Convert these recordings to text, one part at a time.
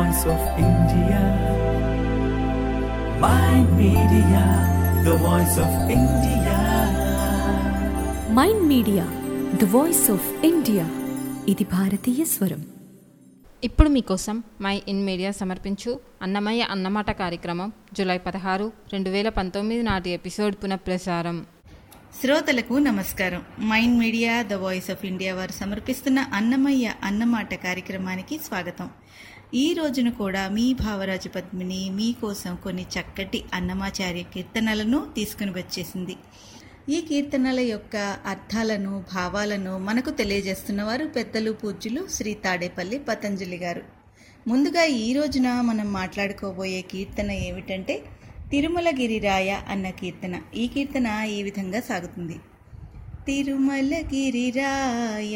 voice of India. My media, the voice of India. Mind Media the voice of India ఇది భారతీయ స్వరం ఇప్పుడు మీకోసం మై ఇన్ మీడియా సమర్పించు అన్నమయ్య అన్నమాట కార్యక్రమం జూలై పదహారు రెండు వేల పంతొమ్మిది నాటి ఎపిసోడ్ పునఃప్రసారం శ్రోతలకు నమస్కారం Mind Media the voice of India వారు సమర్పిస్తున్న అన్నమయ్య అన్నమాట కార్యక్రమానికి స్వాగతం ఈ రోజున కూడా మీ భావరాజు పద్మిని మీకోసం కొన్ని చక్కటి అన్నమాచార్య కీర్తనలను తీసుకుని వచ్చేసింది ఈ కీర్తనల యొక్క అర్థాలను భావాలను మనకు తెలియజేస్తున్నవారు పెద్దలు పూజ్యులు శ్రీ తాడేపల్లి పతంజలి గారు ముందుగా ఈ రోజున మనం మాట్లాడుకోబోయే కీర్తన ఏమిటంటే తిరుమల గిరిరాయ అన్న కీర్తన ఈ కీర్తన ఈ విధంగా సాగుతుంది తిరుమల గిరిరాయ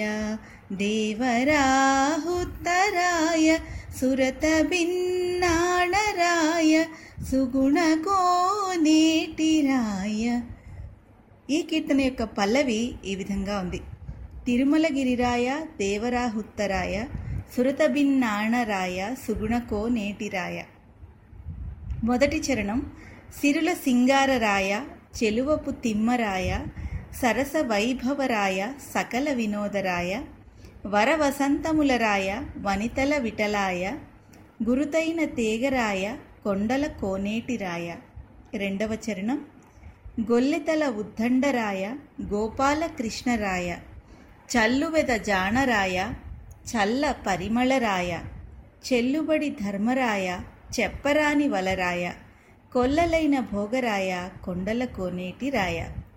దేవరాహుత్తరాయ సురత భిన్నాణరాయ సుగుణ కోనేటిరాయ ఈ కీర్తన యొక్క పల్లవి ఈ విధంగా ఉంది తిరుమల గిరిరాయ దేవరాహుత్తరాయ సురత భిన్నాణరాయ సుగుణ కోనేటిరాయ మొదటి చరణం సిరుల సింగారరాయ చెలువపు తిమ్మరాయ సరస వైభవరాయ సకల వినోదరాయ వరవసంతములరాయ వనితల విటలాయ గురుతైన తేగరాయ కొండల కోనేటిరాయ రెండవ చరణం గొల్లెతల ఉద్దండరాయ గోపాల కృష్ణరాయ చల్లువెద జానరాయ చల్ల పరిమళరాయ చెల్లుబడి ధర్మరాయ చెప్పరాని వలరాయ కొల్లలైన భోగరాయ కొండల కోనేటి రాయ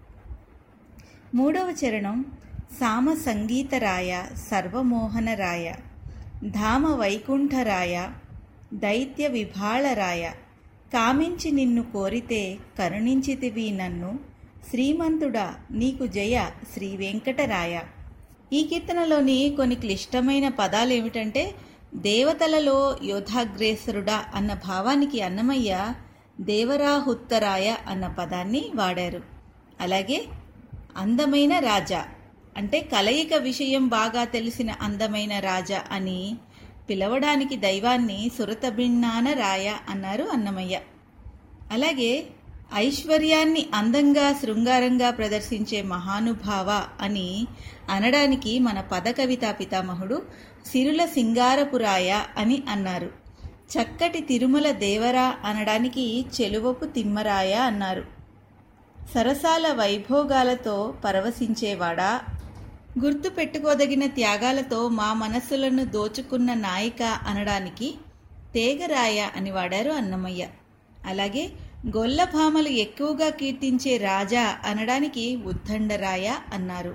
మూడవ చరణం సామ సంగీతరాయ సర్వమోహనరాయ ధామ వైకుంఠరాయ దైత్య విభాళరాయ కామించి నిన్ను కోరితే కరుణించితివి నన్ను శ్రీమంతుడా నీకు జయ శ్రీ వెంకటరాయ ఈ కీర్తనలోని కొన్ని క్లిష్టమైన పదాలు ఏమిటంటే దేవతలలో యోధాగ్రేసరుడా అన్న భావానికి అన్నమయ్య దేవరాహుత్తరాయ అన్న పదాన్ని వాడారు అలాగే అందమైన రాజా అంటే కలయిక విషయం బాగా తెలిసిన అందమైన రాజా అని పిలవడానికి దైవాన్ని సురతభిన్నాన రాయ అన్నారు అన్నమయ్య అలాగే ఐశ్వర్యాన్ని అందంగా శృంగారంగా ప్రదర్శించే మహానుభావ అని అనడానికి మన పద కవితా పితామహుడు సిరుల సింగారపురాయ అని అన్నారు చక్కటి తిరుమల దేవరా అనడానికి చెలువపు తిమ్మరాయ అన్నారు సరసాల వైభోగాలతో పరవశించేవాడా గుర్తు పెట్టుకోదగిన త్యాగాలతో మా మనస్సులను దోచుకున్న నాయిక అనడానికి తేగరాయ అని వాడారు అన్నమయ్య అలాగే గొల్లభామలు ఎక్కువగా కీర్తించే రాజా అనడానికి ఉద్దండరాయ అన్నారు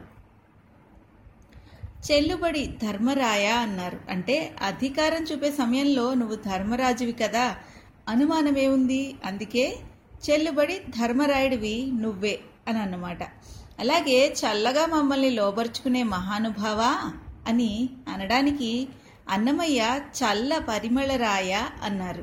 చెల్లుబడి ధర్మరాయ అన్నారు అంటే అధికారం చూపే సమయంలో నువ్వు ధర్మరాజువి కదా అనుమానమేముంది అందుకే చెల్లుబడి ధర్మరాయుడివి నువ్వే అని అన్నమాట అలాగే చల్లగా మమ్మల్ని లోబర్చుకునే మహానుభావ అని అనడానికి అన్నమయ్య చల్ల పరిమళరాయ అన్నారు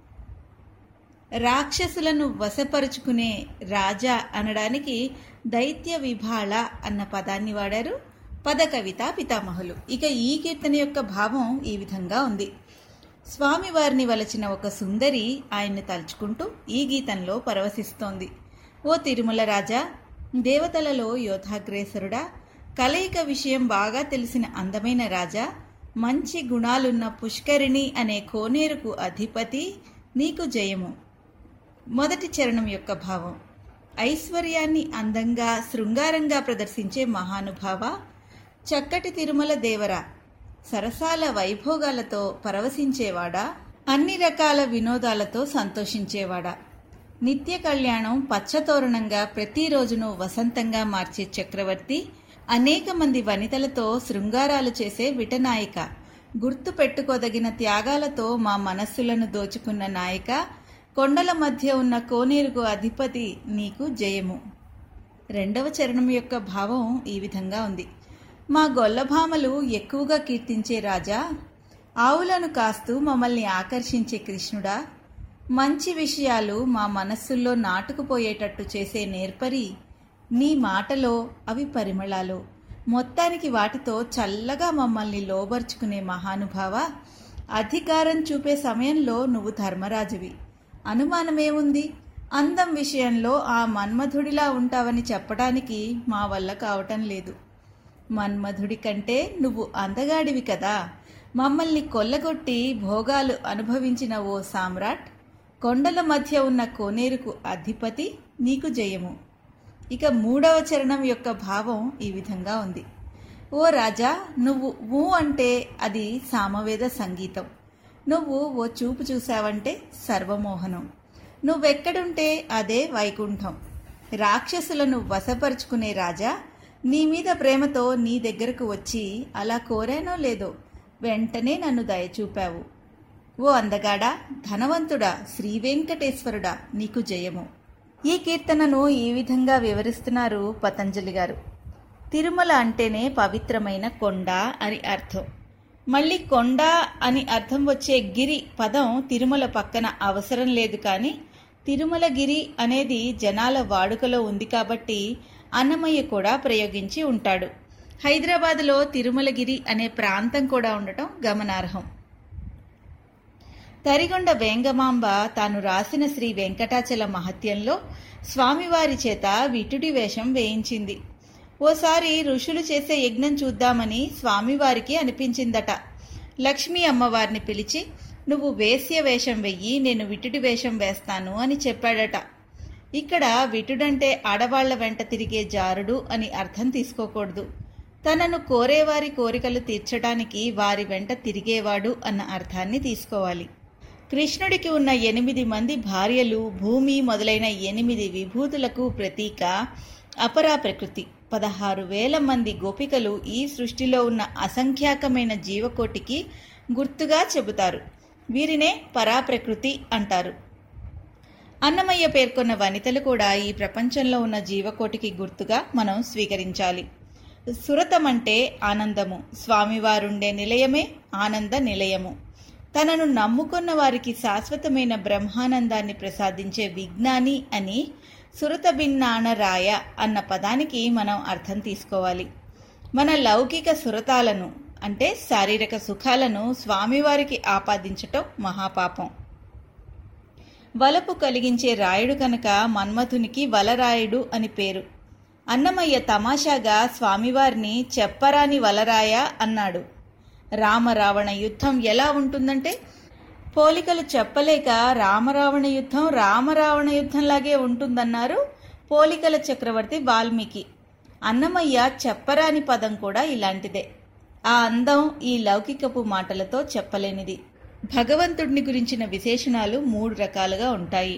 రాక్షసులను వశపరుచుకునే రాజా అనడానికి దైత్య విభాళ అన్న పదాన్ని వాడారు పద కవిత పితామహులు ఇక ఈ కీర్తన యొక్క భావం ఈ విధంగా ఉంది స్వామివారిని వలచిన ఒక సుందరి ఆయన్ని తలుచుకుంటూ ఈ గీతంలో పరవశిస్తోంది ఓ తిరుమల రాజా దేవతలలో యోధాగ్రేసరుడా కలయిక విషయం బాగా తెలిసిన అందమైన రాజా మంచి గుణాలున్న పుష్కరిణి అనే కోనేరుకు అధిపతి నీకు జయము మొదటి చరణం యొక్క భావం ఐశ్వర్యాన్ని అందంగా శృంగారంగా ప్రదర్శించే మహానుభావ చక్కటి తిరుమల దేవర సరసాల వైభోగాలతో పరవశించేవాడా అన్ని రకాల వినోదాలతో సంతోషించేవాడా నిత్య కళ్యాణం పచ్చతోరణంగా ప్రతిరోజును వసంతంగా మార్చే చక్రవర్తి అనేక మంది వనితలతో శృంగారాలు చేసే విటనాయిక గుర్తు పెట్టుకోదగిన త్యాగాలతో మా మనస్సులను దోచుకున్న నాయక కొండల మధ్య ఉన్న కోనేరుకు అధిపతి నీకు జయము రెండవ చరణం యొక్క భావం ఈ విధంగా ఉంది మా గొల్లభామలు ఎక్కువగా కీర్తించే రాజా ఆవులను కాస్తూ మమ్మల్ని ఆకర్షించే కృష్ణుడా మంచి విషయాలు మా మనస్సుల్లో నాటుకుపోయేటట్టు చేసే నేర్పరి నీ మాటలో అవి పరిమళాలు మొత్తానికి వాటితో చల్లగా మమ్మల్ని లోబర్చుకునే మహానుభావ అధికారం చూపే సమయంలో నువ్వు ధర్మరాజువి అనుమానమేముంది అందం విషయంలో ఆ మన్మధుడిలా ఉంటావని చెప్పడానికి మా వల్ల కావటం లేదు మన్మధుడి కంటే నువ్వు అందగాడివి కదా మమ్మల్ని కొల్లగొట్టి భోగాలు అనుభవించిన ఓ సామ్రాట్ కొండల మధ్య ఉన్న కోనేరుకు అధిపతి నీకు జయము ఇక మూడవ చరణం యొక్క భావం ఈ విధంగా ఉంది ఓ రాజా నువ్వు ఊ అంటే అది సామవేద సంగీతం నువ్వు ఓ చూపు చూసావంటే సర్వమోహనం నువ్వెక్కడుంటే అదే వైకుంఠం రాక్షసులను వశపరుచుకునే రాజా నీ మీద ప్రేమతో నీ దగ్గరకు వచ్చి అలా కోరానో లేదో వెంటనే నన్ను దయచూపావు ఓ అందగాడా ధనవంతుడా శ్రీ వెంకటేశ్వరుడా నీకు జయము ఈ కీర్తనను ఈ విధంగా వివరిస్తున్నారు పతంజలి గారు తిరుమల అంటేనే పవిత్రమైన కొండ అని అర్థం మళ్ళీ కొండ అని అర్థం వచ్చే గిరి పదం తిరుమల పక్కన అవసరం లేదు కానీ తిరుమలగిరి అనేది జనాల వాడుకలో ఉంది కాబట్టి అన్నమయ్య కూడా ప్రయోగించి ఉంటాడు హైదరాబాద్లో తిరుమలగిరి అనే ప్రాంతం కూడా ఉండటం గమనార్హం తరిగొండ వేంగమాంబ తాను రాసిన శ్రీ వెంకటాచల మహత్యంలో స్వామివారి చేత విటుడి వేషం వేయించింది ఓసారి ఋషులు చేసే యజ్ఞం చూద్దామని స్వామివారికి అనిపించిందట లక్ష్మీ అమ్మవారిని పిలిచి నువ్వు వేశ్య వేషం వెయ్యి నేను విటుడి వేషం వేస్తాను అని చెప్పాడట ఇక్కడ విటుడంటే ఆడవాళ్ల వెంట తిరిగే జారుడు అని అర్థం తీసుకోకూడదు తనను కోరేవారి కోరికలు తీర్చడానికి వారి వెంట తిరిగేవాడు అన్న అర్థాన్ని తీసుకోవాలి కృష్ణుడికి ఉన్న ఎనిమిది మంది భార్యలు భూమి మొదలైన ఎనిమిది విభూతులకు ప్రతీక అపరా ప్రకృతి పదహారు వేల మంది గోపికలు ఈ సృష్టిలో ఉన్న అసంఖ్యాకమైన జీవకోటికి గుర్తుగా చెబుతారు వీరినే పరాప్రకృతి అంటారు అన్నమయ్య పేర్కొన్న వనితలు కూడా ఈ ప్రపంచంలో ఉన్న జీవకోటికి గుర్తుగా మనం స్వీకరించాలి సురతం అంటే ఆనందము స్వామివారుండే నిలయమే ఆనంద నిలయము తనను నమ్ముకున్న వారికి శాశ్వతమైన బ్రహ్మానందాన్ని ప్రసాదించే విజ్ఞాని అని సురత భిన్నానరాయ అన్న పదానికి మనం అర్థం తీసుకోవాలి మన లౌకిక సురతాలను అంటే శారీరక సుఖాలను స్వామివారికి ఆపాదించటం మహాపాపం వలపు కలిగించే రాయుడు కనుక మన్మథునికి వలరాయుడు అని పేరు అన్నమయ్య తమాషాగా స్వామివారిని చెప్పరాని వలరాయ అన్నాడు రామరావణ యుద్ధం ఎలా ఉంటుందంటే పోలికలు చెప్పలేక రామరావణ యుద్ధం రామరావణ యుద్ధంలాగే ఉంటుందన్నారు పోలికల చక్రవర్తి వాల్మీకి అన్నమయ్య చెప్పరాని పదం కూడా ఇలాంటిదే ఆ అందం ఈ లౌకికపు మాటలతో చెప్పలేనిది భగవంతుడిని గురించిన విశేషణాలు మూడు రకాలుగా ఉంటాయి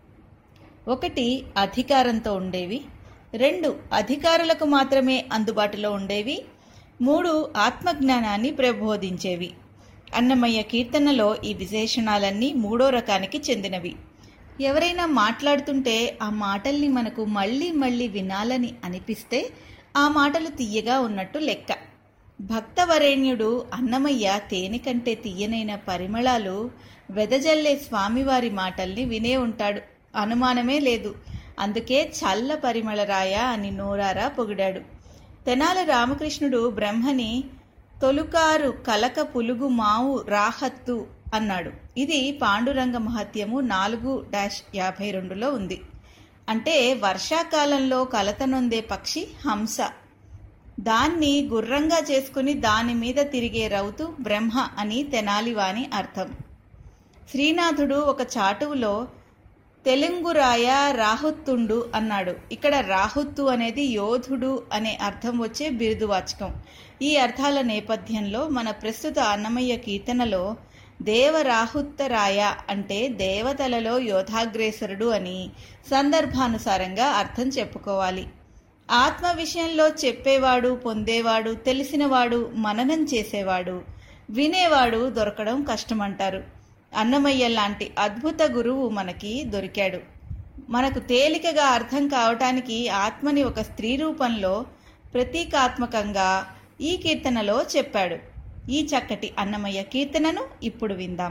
ఒకటి అధికారంతో ఉండేవి రెండు అధికారులకు మాత్రమే అందుబాటులో ఉండేవి మూడు ఆత్మజ్ఞానాన్ని ప్రబోధించేవి అన్నమయ్య కీర్తనలో ఈ విశేషణాలన్నీ మూడో రకానికి చెందినవి ఎవరైనా మాట్లాడుతుంటే ఆ మాటల్ని మనకు మళ్ళీ మళ్ళీ వినాలని అనిపిస్తే ఆ మాటలు తీయగా ఉన్నట్టు లెక్క భక్తవరేణ్యుడు అన్నమయ్య తేనె కంటే తీయనైన పరిమళాలు వెదజల్లే స్వామివారి మాటల్ని వినే ఉంటాడు అనుమానమే లేదు అందుకే చల్ల పరిమళరాయ అని నోరారా పొగిడాడు తెనాల రామకృష్ణుడు బ్రహ్మని తొలుకారు కలక పులుగు మావు రాహత్తు అన్నాడు ఇది పాండురంగ మహత్యము నాలుగు డాష్ యాభై రెండులో ఉంది అంటే వర్షాకాలంలో కలత నొందే పక్షి హంస దాన్ని గుర్రంగా చేసుకుని దాని మీద తిరిగే రౌతు బ్రహ్మ అని తెనాలివాని అర్థం శ్రీనాథుడు ఒక చాటువులో తెలుగురాయ రాహుత్తుండు అన్నాడు ఇక్కడ రాహుత్తు అనేది యోధుడు అనే అర్థం వచ్చే బిరుదువాచకం ఈ అర్థాల నేపథ్యంలో మన ప్రస్తుత అన్నమయ్య కీర్తనలో దేవరాహుత్తరాయ అంటే దేవతలలో యోధాగ్రేసరుడు అని సందర్భానుసారంగా అర్థం చెప్పుకోవాలి ఆత్మ విషయంలో చెప్పేవాడు పొందేవాడు తెలిసినవాడు మననం చేసేవాడు వినేవాడు దొరకడం కష్టమంటారు అన్నమయ్య లాంటి అద్భుత గురువు మనకి దొరికాడు మనకు తేలికగా అర్థం కావటానికి ఆత్మని ఒక స్త్రీ రూపంలో ప్రతీకాత్మకంగా ఈ కీర్తనలో చెప్పాడు ఈ చక్కటి అన్నమయ్య కీర్తనను ఇప్పుడు విందాం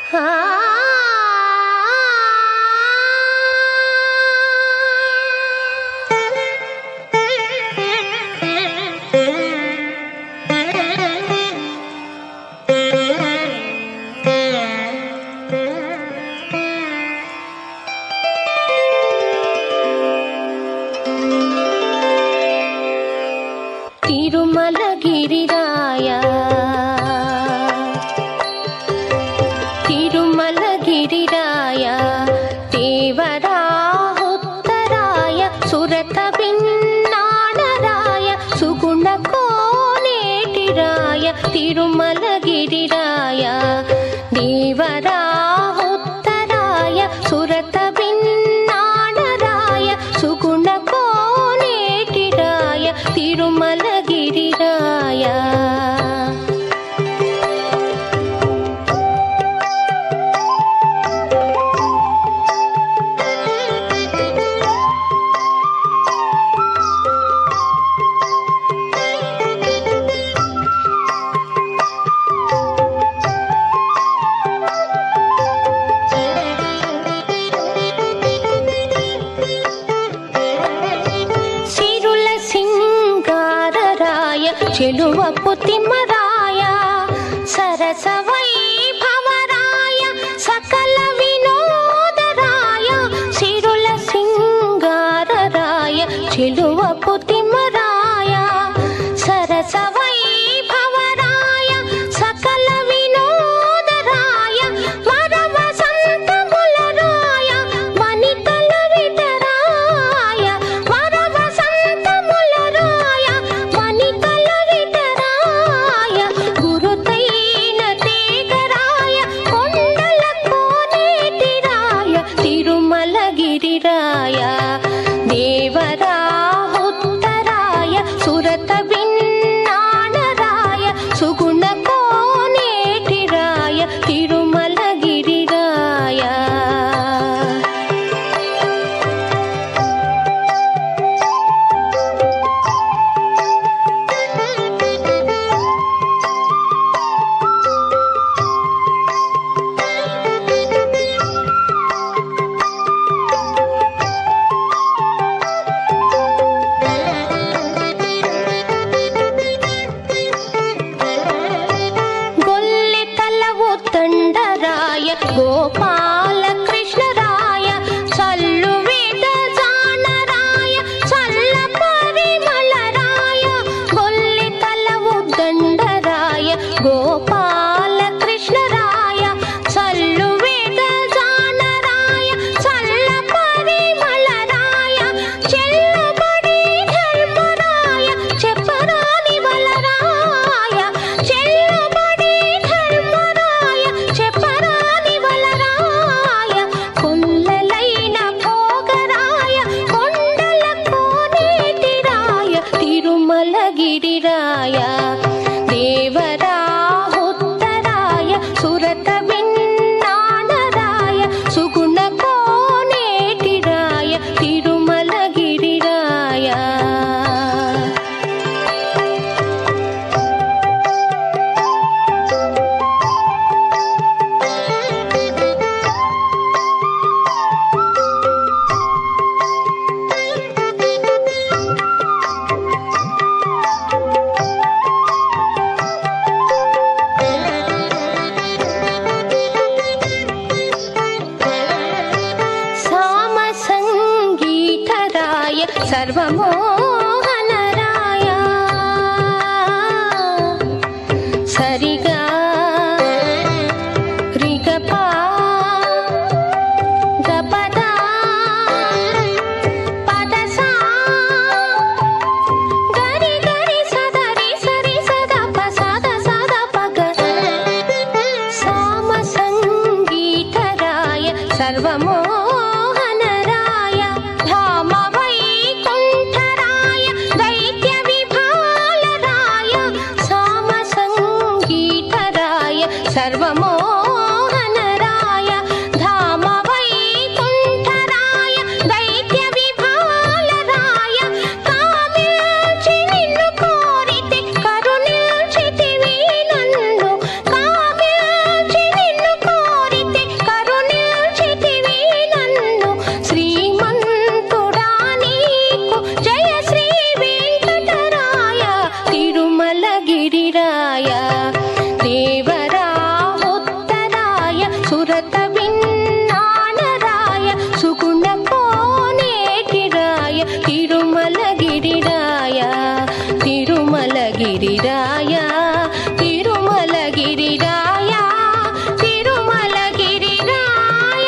తిరుమలగిరిరాయ తిరుమలగిరిరాయ దేవరాహుత్తరాయ సురత భిన్నాణరాయ సుగుణ కోనేటిరాయ తిరుమలగిరిరాయ దేవరాహుత్తరాయ సురత భిన్నాణరాయ సుగుణ కోనేటిరాయ తిరుమలగిరిరాయ సిరుల సింగారరాయ చెలువ పుతిమరాయ సరస వైభవరాయ సకల వినోదరాయ సిరుల సింగారరాయ చెలువ పుతిమరాయ సరస వైభవరాయ సకల వినోదరాయ వరవ సంతములరాయ వనితల విటరాయ వరవ సంతములరాయ వనితల విటరాయ గురుతైన తే గిరిరాయ దేవరా ఉత్తరాయ సురత విన్నానరాయ సుగుణ కోనేటిరాయ తిరుమల గిరిరాయ తిరుమల గిరిరాయ తిరుమల గిరిరాయ తిరుమల గిరిరాయ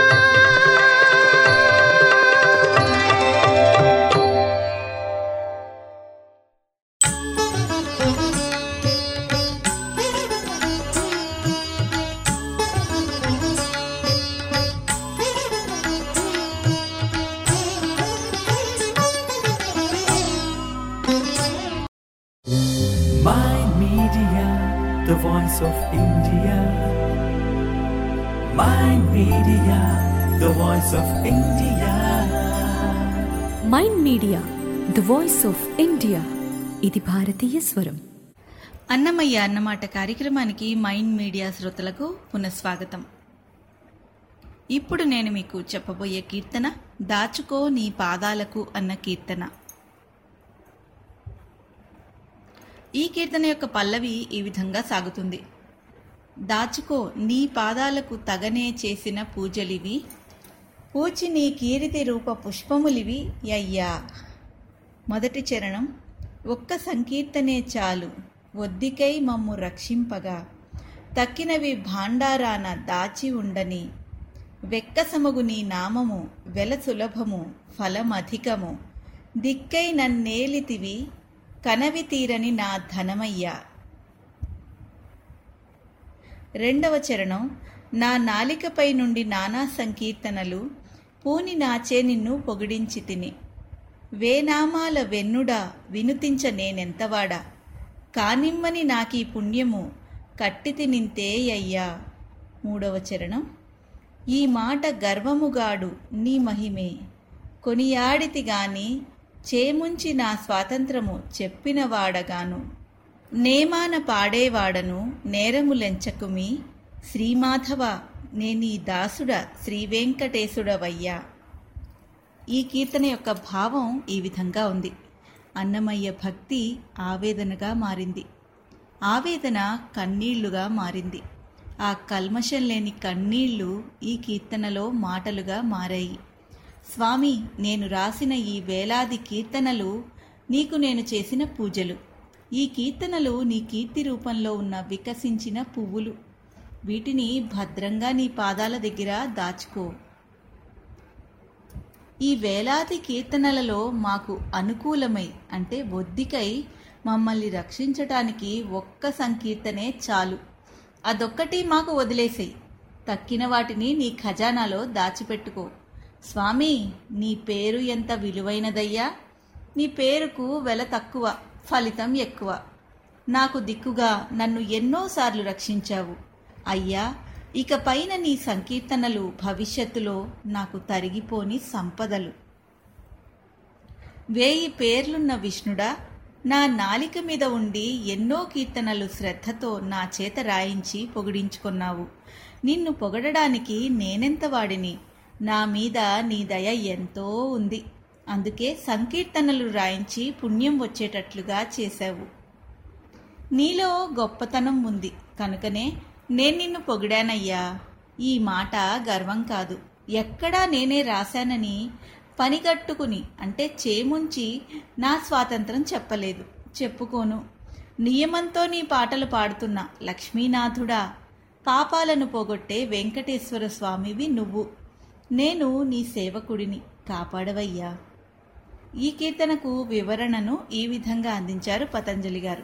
My Media, the voice of India. My Media, the voice of India. Mind Media the voice of India ఇది భారతీయ స్వరం అన్నమయ్య అన్నమాట కార్యక్రమానికి మైండ్ మీడియా శ్రోతలకు పునఃస్వాగతం ఇప్పుడు నేను మీకు చెప్పబోయే కీర్తన దాచుకో నీ పాదాలకు అన్న కీర్తన ఈ కీర్తన యొక్క పల్లవి ఈ విధంగా సాగుతుంది దాచుకో నీ పాదాలకు తగనే చేసిన పూజలివి పూచి నీ కీరితి రూప పుష్పములివి అయ్యా మొదటి చరణం ఒక్క సంకీర్తనే చాలు ఒద్దికై మమ్ము రక్షింపగా తక్కినవి భాండారాన దాచి ఉండని వెక్కసమగు నీ నామము వెల సులభము ఫలమధికము దిక్కై నన్నేలితివి కనవి తీరని నా ధనమయ్యా రెండవ చరణం నా నాలికపై నుండి నానా సంకీర్తనలు పూని నాచే నిన్ను పొగిడించి తిని వేనామాల వెన్నుడా వినుతించ నేనెంతవాడా కానిమ్మని నాకీ పుణ్యము కట్టితి నింతే అయ్యా మూడవ చరణం ఈ మాట గర్వముగాడు నీ మహిమే కొనియాడితి గాని చేముంచి నా స్వాతంత్రము చెప్పినవాడగాను నేమాన పాడేవాడను నేరములెంచకుమి శ్రీమాధవ నేనీ దాసుడ శ్రీవెంకటేశుడవయ్యా ఈ కీర్తన యొక్క భావం ఈ విధంగా ఉంది అన్నమయ్య భక్తి ఆవేదనగా మారింది ఆవేదన కన్నీళ్లుగా మారింది ఆ కల్మషం లేని కన్నీళ్లు ఈ కీర్తనలో మాటలుగా మారాయి స్వామి నేను రాసిన ఈ వేలాది కీర్తనలు నీకు నేను చేసిన పూజలు ఈ కీర్తనలు నీ కీర్తి రూపంలో ఉన్న వికసించిన పువ్వులు వీటిని భద్రంగా నీ పాదాల దగ్గర దాచుకో ఈ వేలాది కీర్తనలలో మాకు అనుకూలమై అంటే ఒద్దికై మమ్మల్ని రక్షించటానికి ఒక్క సంకీర్తనే చాలు అదొక్కటి మాకు వదిలేసేయి తక్కిన వాటిని నీ ఖజానాలో దాచిపెట్టుకో స్వామి నీ పేరు ఎంత విలువైనదయ్యా నీ పేరుకు వెల తక్కువ ఫలితం ఎక్కువ నాకు దిక్కుగా నన్ను ఎన్నోసార్లు రక్షించావు అయ్యా ఇక పైన నీ సంకీర్తనలు భవిష్యత్తులో నాకు తరిగిపోని సంపదలు వేయి పేర్లున్న విష్ణుడా నా నాలిక మీద ఉండి ఎన్నో కీర్తనలు శ్రద్ధతో నా చేత రాయించి పొగిడించుకున్నావు నిన్ను పొగడడానికి నేనెంత వాడిని నా మీద నీ దయ ఎంతో ఉంది అందుకే సంకీర్తనలు రాయించి పుణ్యం వచ్చేటట్లుగా చేశావు నీలో గొప్పతనం ఉంది కనుకనే నేను నిన్ను పొగిడానయ్యా ఈ మాట గర్వం కాదు ఎక్కడా నేనే రాశానని పనిగట్టుకుని అంటే చేముంచి నా స్వాతంత్రం చెప్పలేదు చెప్పుకోను నియమంతో నీ పాటలు పాడుతున్న లక్ష్మీనాథుడా పాపాలను పోగొట్టే వెంకటేశ్వర స్వామివి నువ్వు నేను నీ సేవకుడిని కాపాడవయ్యా ఈ కీర్తనకు వివరణను ఈ విధంగా అందించారు పతంజలి గారు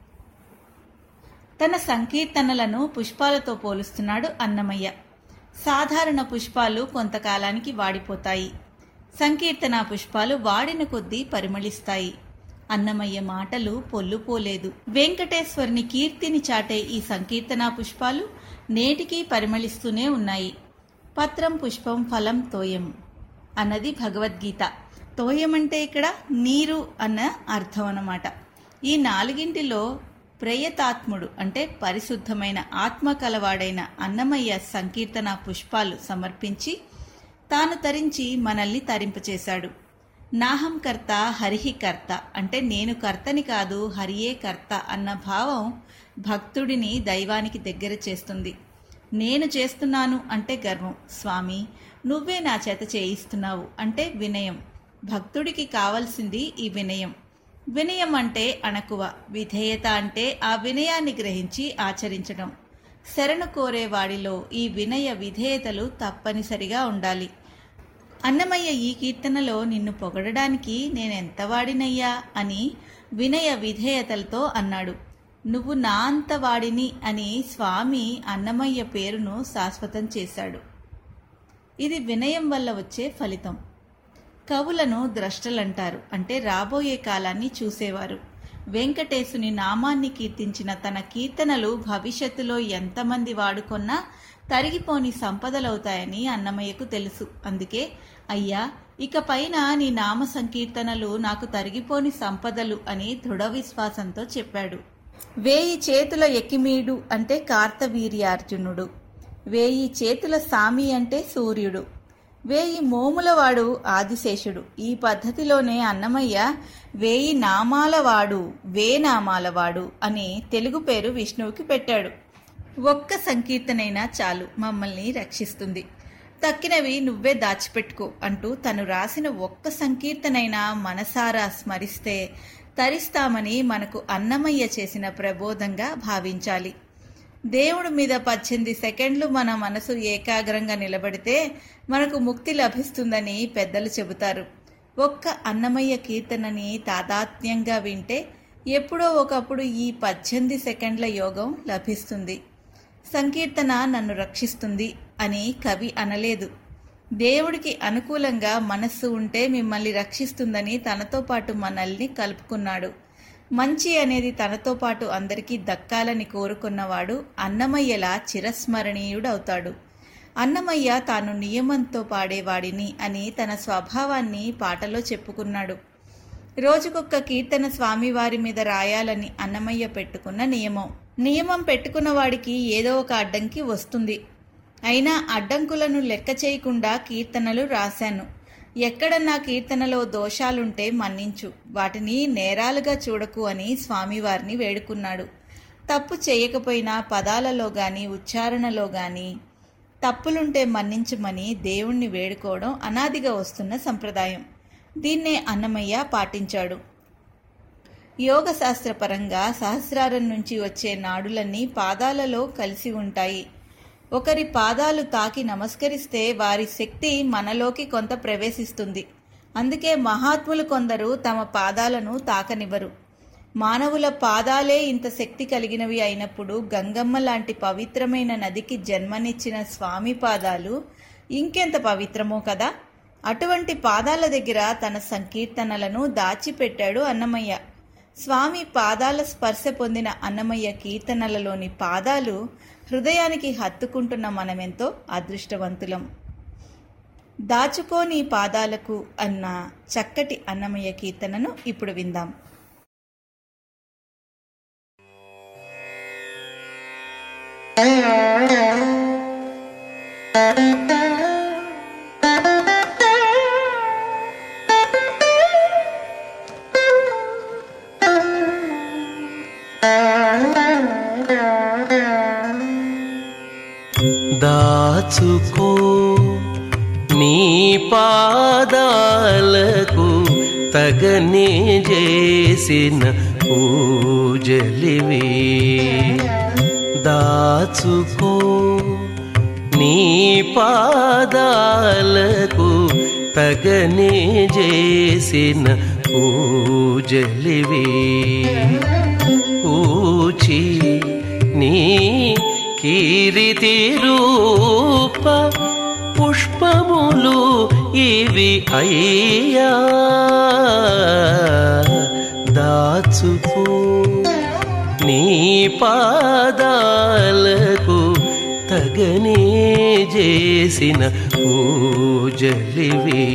తన సంకీర్తనలను పుష్పాలతో పోలుస్తున్నాడు అన్నమయ్య సాధారణ పుష్పాలు కొంతకాలానికి వాడిపోతాయి సంకీర్తన పుష్పాలు వాడిన కొద్దీ పరిమళిస్తాయి అన్నమయ్య మాటలు పొల్లుపోలేదు వెంకటేశ్వరుని కీర్తిని చాటే ఈ సంకీర్తన పుష్పాలు నేటికీ పరిమళిస్తూనే ఉన్నాయి పత్రం పుష్పం ఫలం తోయం అన్నది భగవద్గీత తోయం అంటే ఇక్కడ నీరు అన్న అర్థం అన్నమాట ఈ నాలుగింటిలో ప్రేయతాత్ముడు అంటే పరిశుద్ధమైన ఆత్మ కలవాడైన అన్నమయ్య సంకీర్తన పుష్పాలు సమర్పించి తాను తరించి మనల్ని తరింపచేశాడు నాహం కర్త హరిహి కర్త అంటే నేను కర్తని కాదు హరియే కర్త అన్న భావం భక్తుడిని దైవానికి దగ్గర చేస్తుంది నేను చేస్తున్నాను అంటే గర్వం స్వామి నువ్వే నా చేత చేయిస్తున్నావు అంటే వినయం భక్తుడికి కావలసింది ఈ వినయం వినయం అంటే అణకువ విధేయత అంటే ఆ వినయాన్ని గ్రహించి ఆచరించడం శరణు కోరే వాడిలో ఈ వినయ విధేయతలు తప్పనిసరిగా ఉండాలి అన్నమయ్య ఈ కీర్తనలో నిన్ను పొగడడానికి నేనెంత వాడినయ్యా అని వినయ విధేయతలతో అన్నాడు నువ్వు నా అంత వాడిని అని స్వామి అన్నమయ్య పేరును శాశ్వతం చేశాడు ఇది వినయం వల్ల వచ్చే ఫలితం కవులను ద్రష్టలంటారు అంటే రాబోయే కాలాన్ని చూసేవారు వెంకటేశుని నామాన్ని కీర్తించిన తన కీర్తనలు భవిష్యత్తులో ఎంతమంది వాడుకొన్నా తరిగిపోని సంపదలవుతాయని అన్నమయ్యకు తెలుసు అందుకే అయ్యా ఇక పైన నీ నామ సంకీర్తనలు నాకు తరిగిపోని సంపదలు అని దృఢ విశ్వాసంతో చెప్పాడు వేయి చేతుల ఎక్కిమీడు అంటే కార్తవీర్యార్జునుడు వేయి చేతుల సామి అంటే సూర్యుడు వేయి మోములవాడు ఆదిశేషుడు ఈ పద్ధతిలోనే అన్నమయ్య వేయి నామాలవాడు వే నామాలవాడు అని తెలుగు పేరు విష్ణువుకి పెట్టాడు ఒక్క సంకీర్తనైనా చాలు మమ్మల్ని రక్షిస్తుంది తక్కినవి నువ్వే దాచిపెట్టుకో అంటూ తను రాసిన ఒక్క సంకీర్తనైనా మనసారా స్మరిస్తే తరిస్తామని మనకు అన్నమయ్య చేసిన ప్రబోధంగా భావించాలి దేవుడి మీద పద్దెనిమిది సెకండ్లు మన మనసు ఏకాగ్రంగా నిలబడితే మనకు ముక్తి లభిస్తుందని పెద్దలు చెబుతారు ఒక్క అన్నమయ్య కీర్తనని తాదాత్మ్యంగా వింటే ఎప్పుడో ఒకప్పుడు ఈ పద్దెనిమిది సెకండ్ల యోగం లభిస్తుంది సంకీర్తన నన్ను రక్షిస్తుంది అని కవి అనలేదు దేవుడికి అనుకూలంగా మనస్సు ఉంటే మిమ్మల్ని రక్షిస్తుందని తనతో పాటు మనల్ని కలుపుకున్నాడు మంచి అనేది తనతో పాటు అందరికీ దక్కాలని కోరుకున్నవాడు అన్నమయ్యలా చిరస్మరణీయుడవుతాడు అన్నమయ్య తాను నియమంతో పాడేవాడిని అని తన స్వభావాన్ని పాటలో చెప్పుకున్నాడు రోజుకొక్క కీర్తన స్వామివారి మీద రాయాలని అన్నమయ్య పెట్టుకున్న నియమం నియమం పెట్టుకున్న వాడికి ఏదో ఒక అడ్డంకి వస్తుంది అయినా అడ్డంకులను లెక్క చేయకుండా కీర్తనలు రాశాను ఎక్కడ నా కీర్తనలో దోషాలుంటే మన్నించు వాటిని నేరాలుగా చూడకు అని స్వామివారిని వేడుకున్నాడు తప్పు చేయకపోయినా పదాలలో గాని ఉచ్చారణలో గాని తప్పులుంటే మన్నించమని దేవుణ్ణి వేడుకోవడం అనాదిగా వస్తున్న సంప్రదాయం దీన్నే అన్నమయ్య పాటించాడు యోగ శాస్త్రపరంగా సహస్రారం నుంచి వచ్చే నాడులన్నీ పాదాలలో కలిసి ఉంటాయి ఒకరి పాదాలు తాకి నమస్కరిస్తే వారి శక్తి మనలోకి కొంత ప్రవేశిస్తుంది అందుకే మహాత్ములు కొందరు తమ పాదాలను తాకనివ్వరు మానవుల పాదాలే ఇంత శక్తి కలిగినవి అయినప్పుడు గంగమ్మ లాంటి పవిత్రమైన నదికి జన్మనిచ్చిన స్వామి పాదాలు ఇంకెంత పవిత్రమో కదా అటువంటి పాదాల దగ్గర తన సంకీర్తనలను దాచిపెట్టాడు అన్నమయ్య స్వామి పాదాల స్పర్శ పొందిన అన్నమయ్య కీర్తనలలోని పాదాలు హృదయానికి హత్తుకుంటున్న మనమెంతో అదృష్టవంతులం దాచుకోని పాదాలకు అన్న చక్కటి అన్నమయ్య కీర్తనను ఇప్పుడు విందాం దాచుకో నీ పాదాలకు తగనే చేసిన పూజలివి దాచుకో నీ పాదాలకు తగనే చేసిన పూజలివి పూచి నీ కీరితి రూప పుష్పములు ఇవి అయ్యా దాచుకో నీ పాదాలకు తగనే చేసిన పూజలివి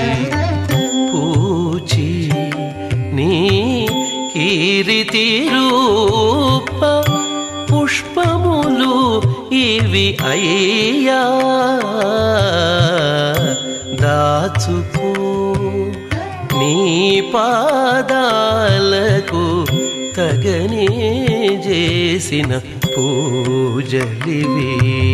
పూచి నీ కీరితి రూప పుష్పములు ఇవి అయ్యా దాచుకో పాదాలకు తగనే చేసిన పూజలివి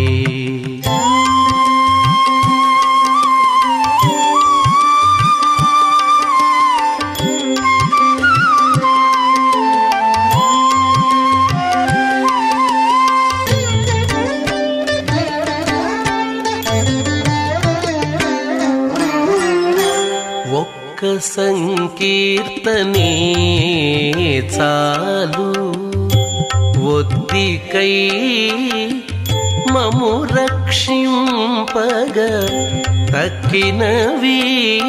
ఒక్క సంకీర్తనే చాలు ఒద్దికై మము రక్షింపగ తక్కినవి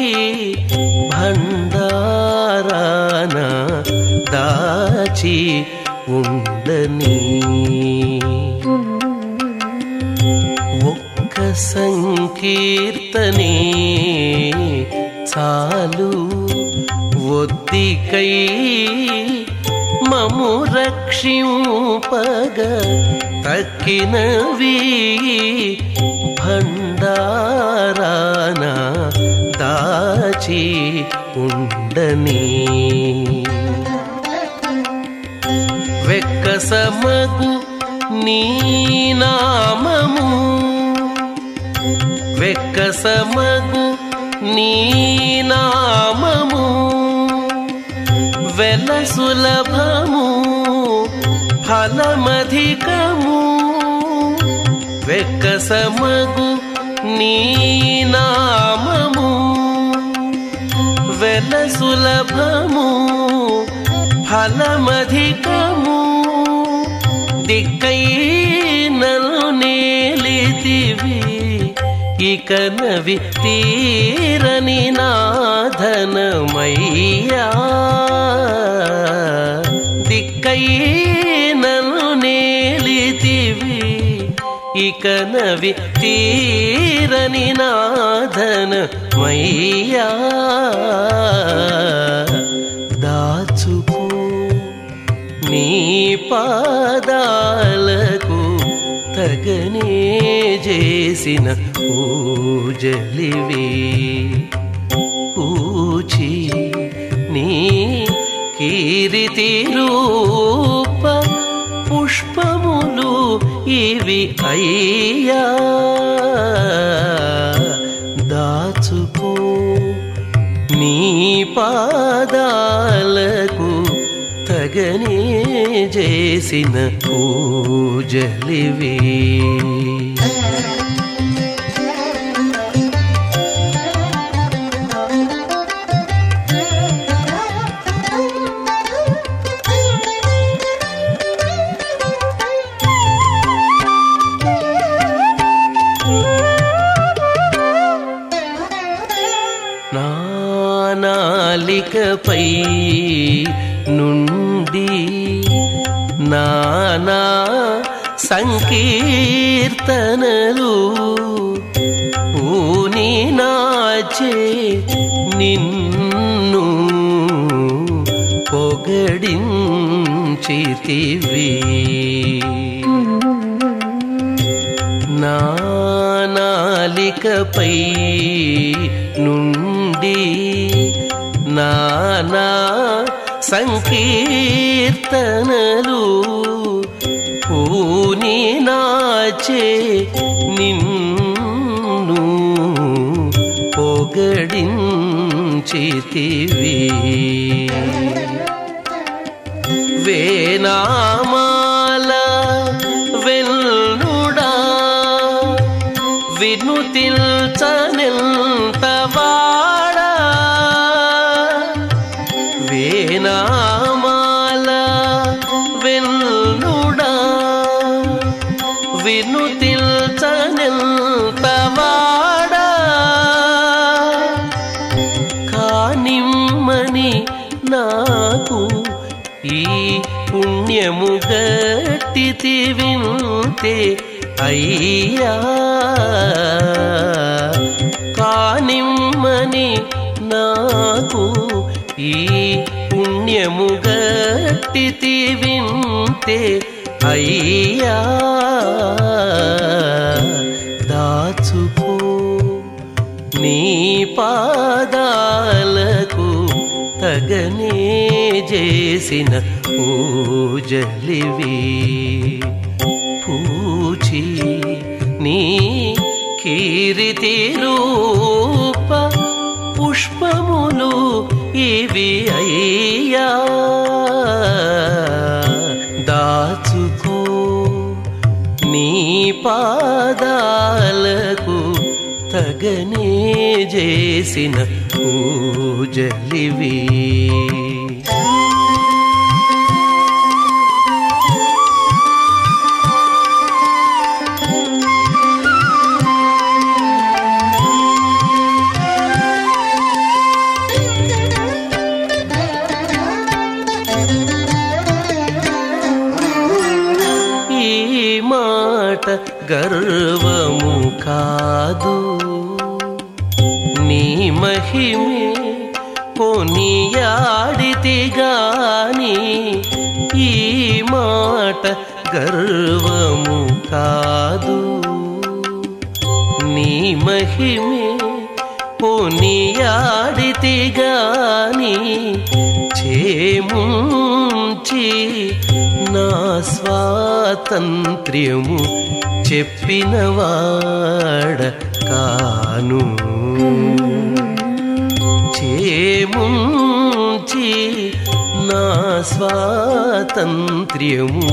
భండారాన దాచి ఉండని ఒక్క సంకీర్తనే చాలు ఒద్దికై మము రక్షింపగ తక్కినవి భండారాన దాచి ఉండని వెక్కసమగు నీ నామము వెక్కసమగు నీ నామము వెల సులభము ఫలమధికము వెక్కసమగు నీ నామము వెల సులభము ఫలమధికము దిక్కై నలు నేలితివి ఇక నవి తీరని నాధనమయ్యా దిక్కై నలు నేలితివి ఇక నవి తీరని నాధనమయ్యా దాచుకో నీ పాదాలకు తగనే చేసిన పూజలివి పూచి నీ కీరితి రూప పుష్పములు ఇవి అయ్యా దాచుకో నీ పాదాలకు తగనే చేసిన పూజలివి నాలికపై నుండి నానా సంకీర్తనలు పూని నాచే నిన్ను పొగడించితివి నాలికపై నుండి నానా సంకీర్తనలు పూని నాచే నిన్ను పొగడించితివి వేనామాల వెల్లుడా వినుతిల్చనెంతవాడా వేనామాల వెల్లుడా వినుతిల్చనెంతవాడా కానిమ్మని నాకు ఈ పుణ్యము గట్టితి వింతే అయ్యా కానిమ్మని నాకు ఈ పుణ్యము గట్టితి వింతే అయ్యా దాచుకో నీ పాదాలకు తగనే చేసిన పూజలివి పూచి నీ కీరితి రూప పుష్పములు ఇవి అయ్యా దాచుకో నీ పాదాలకు తగనే చేసిన పూజలివి ఈ మాట గర్వము కాదు నీ మహిమే కొనియాడితి గాని ఈ మాట గర్వము కాదు నీ మహిమే కొనియాడితి గాని చేముంచి నా స్వాతంత్ర్యము చెప్పినవాడ కాను చేముంచి నా స్వాతంత్ర్యము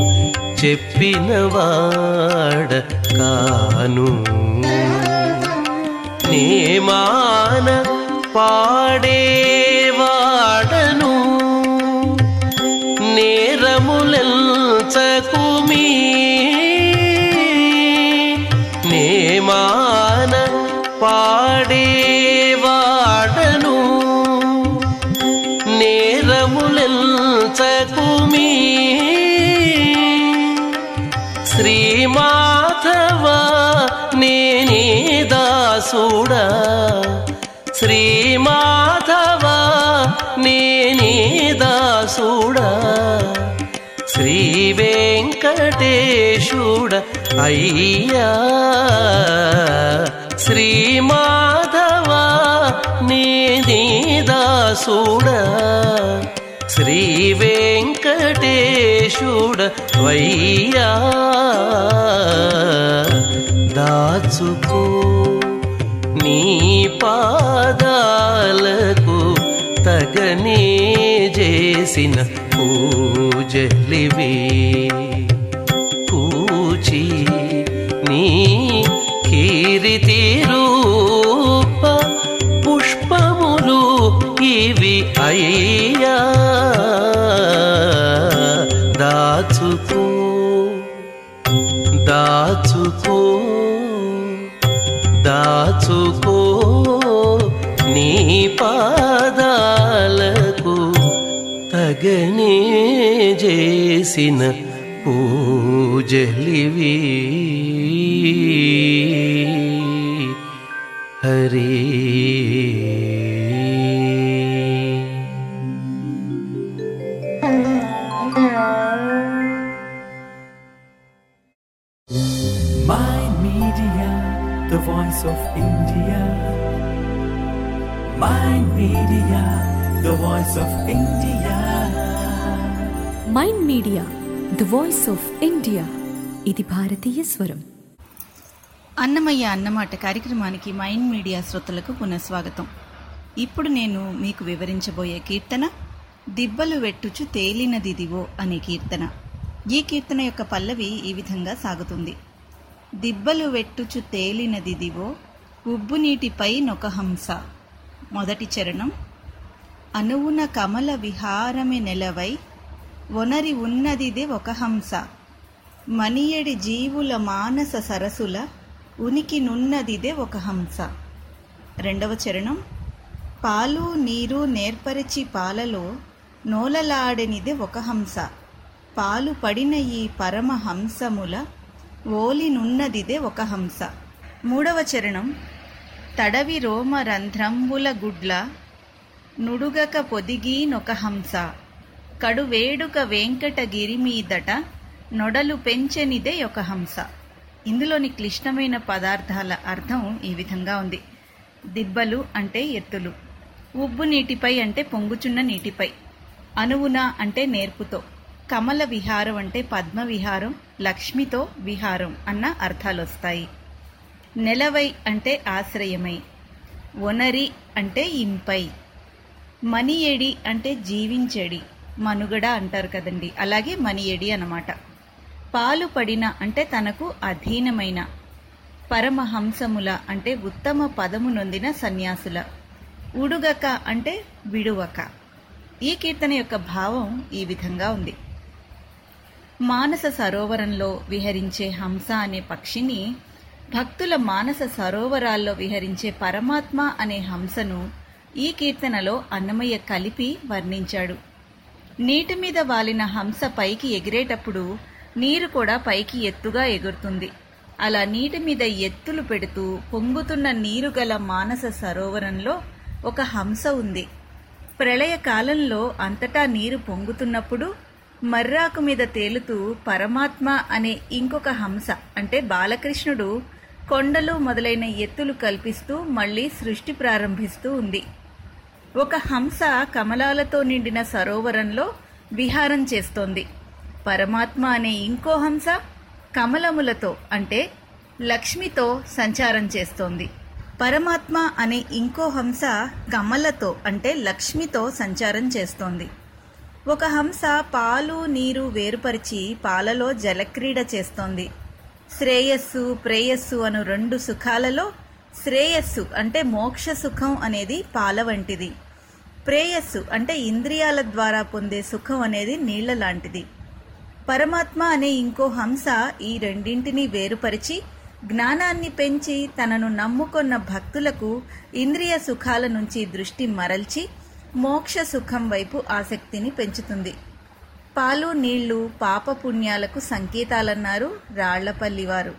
చెప్పినవాడ కాను నేమాన పాడేవాడను నేరములెల్చకుమీ నేమాన పాడేవాడను నేరములెల్చకుమీ శ్రీమాధవ నేనే దాసుడా శ్రీమాధవ నేనే దాసుడా శ్రీ వెంకటేశుడ అయ్యా శ్రీమాధవ నేనే దాసుడా శ్రీ వెంకటేశుడ వయ్యా దాచుకో నీ పాదాలకు తగనే చేసిన పూజలివి పూచి నీ కీరితి రూప పుష్పములు ఇవి అయ్యా దాచుకో దాచుకో దాచుకో నీ పాదాలకు తగనే చేసిన పూజలివి Hari Mind Media, the voice of India. Mind Media, the voice of India. Mind Media the voice of India ఇది భారతీయ స్వరం అన్నమయ్య అన్నమాట కార్యక్రమానికి మైండ్ మీడియా శ్రోతలకు పునఃస్వాగతం ఇప్పుడు నేను మీకు వివరించబోయే కీర్తన దిబ్బలు వెట్టుచు తేలినదిదివో అనే కీర్తన ఈ కీర్తన యొక్క పల్లవి ఈ విధంగా సాగుతుంది దిబ్బలు వెట్టుచు తేలినదిదివో ఉబ్బు నీటిపై నొక హంస మొదటి చరణం అనువున కమల విహారమి నెలవై ఒనరి ఉన్నదిదే ఒక హంస మనియడి జీవుల మానస సరసుల ఉనికి నున్నదిదే ఒక హంస రెండవ చరణం పాలు నీరు నేర్పరిచి పాలలో నోలలాడనిదే ఒక హంస పాలు పడిన ఈ పరమ హంసముల ఓలినున్నదిదే ఒక హంస మూడవ చరణం తడవి రోమ రంధ్రంబుల గుడ్ల నుడుగక పొదిగీనొక హంస కడు వేడుక వెంకటగిరి మీదట నొడలు పెంచెనిదే ఒక హంస ఇందులోని క్లిష్టమైన పదార్థాల అర్థం ఈ విధంగా ఉంది దిబ్బలు అంటే ఎత్తులు ఉబ్బు నీటిపై అంటే పొంగుచున్న నీటిపై అనువున అంటే నేర్పుతో కమల విహారం అంటే పద్మ విహారం లక్ష్మితో విహారం అన్న అర్థాలొస్తాయి నెలవై అంటే ఆశ్రయమై ఒనరి అంటే ఇంపై మనియేడి అంటే జీవించెడి మనుగడ అంటారు కదండి అలాగే మనియేడి అన్నమాట పాలు పడిన అంటే తనకు అధీనమైన పరమహంసముల అంటే ఉత్తమ పదము నొందిన సన్యాసుల ఉడుగక అంటే విడువక ఈ కీర్తన యొక్క భావం ఈ విధంగా ఉంది మానస సరోవరంలో విహరించే హంస అనే పక్షిని భక్తుల మానస సరోవరాల్లో విహరించే పరమాత్మ అనే హంసను ఈ కీర్తనలో అన్నమయ్య కలిపి వర్ణించాడు నీటి మీద వాలిన హంస పైకి ఎగిరేటప్పుడు నీరు కూడా పైకి ఎత్తుగా ఎగురుతుంది అలా నీటి మీద ఎత్తులు పెడుతూ పొంగుతున్న నీరు గల మానస సరోవరంలో ఒక హంస ఉంది ప్రళయ కాలంలో అంతటా నీరు పొంగుతున్నప్పుడు మర్రాకు మీద తేలుతూ పరమాత్మ అనే ఇంకొక హంస అంటే బాలకృష్ణుడు కొండలు మొదలైన ఎత్తులు కల్పిస్తూ మళ్ళీ సృష్టి ప్రారంభిస్తూ ఉంది ఒక హంస కమలాలతో నిండిన సరోవరంలో విహారం చేస్తోంది పరమాత్మ అనే ఇంకో హంస కమలములతో అంటే లక్ష్మితో సంచారం చేస్తోంది పరమాత్మ అనే ఇంకో హంస కమలతో అంటే లక్ష్మితో సంచారం చేస్తోంది ఒక హంస పాలు నీరు వేరుపరిచి పాలలో జలక్రీడ చేస్తోంది శ్రేయస్సు ప్రేయస్సు అను రెండు సుఖాలలో శ్రేయస్సు అంటే మోక్ష సుఖం అనేది పాల వంటిది ప్రేయస్సు అంటే ఇంద్రియాల ద్వారా పొందే సుఖం అనేది నీళ్ల లాంటిది పరమాత్మ అనే ఇంకో హంస ఈ రెండింటినీ వేరుపరిచి జ్ఞానాన్ని పెంచి తనను నమ్ముకొన్న భక్తులకు ఇంద్రియ సుఖాల నుంచి దృష్టి మరల్చి మోక్ష సుఖం వైపు ఆసక్తిని పెంచుతుంది పాలు నీళ్లు పాపపుణ్యాలకు సంకేతాలన్నారు రాళ్లపల్లి వారు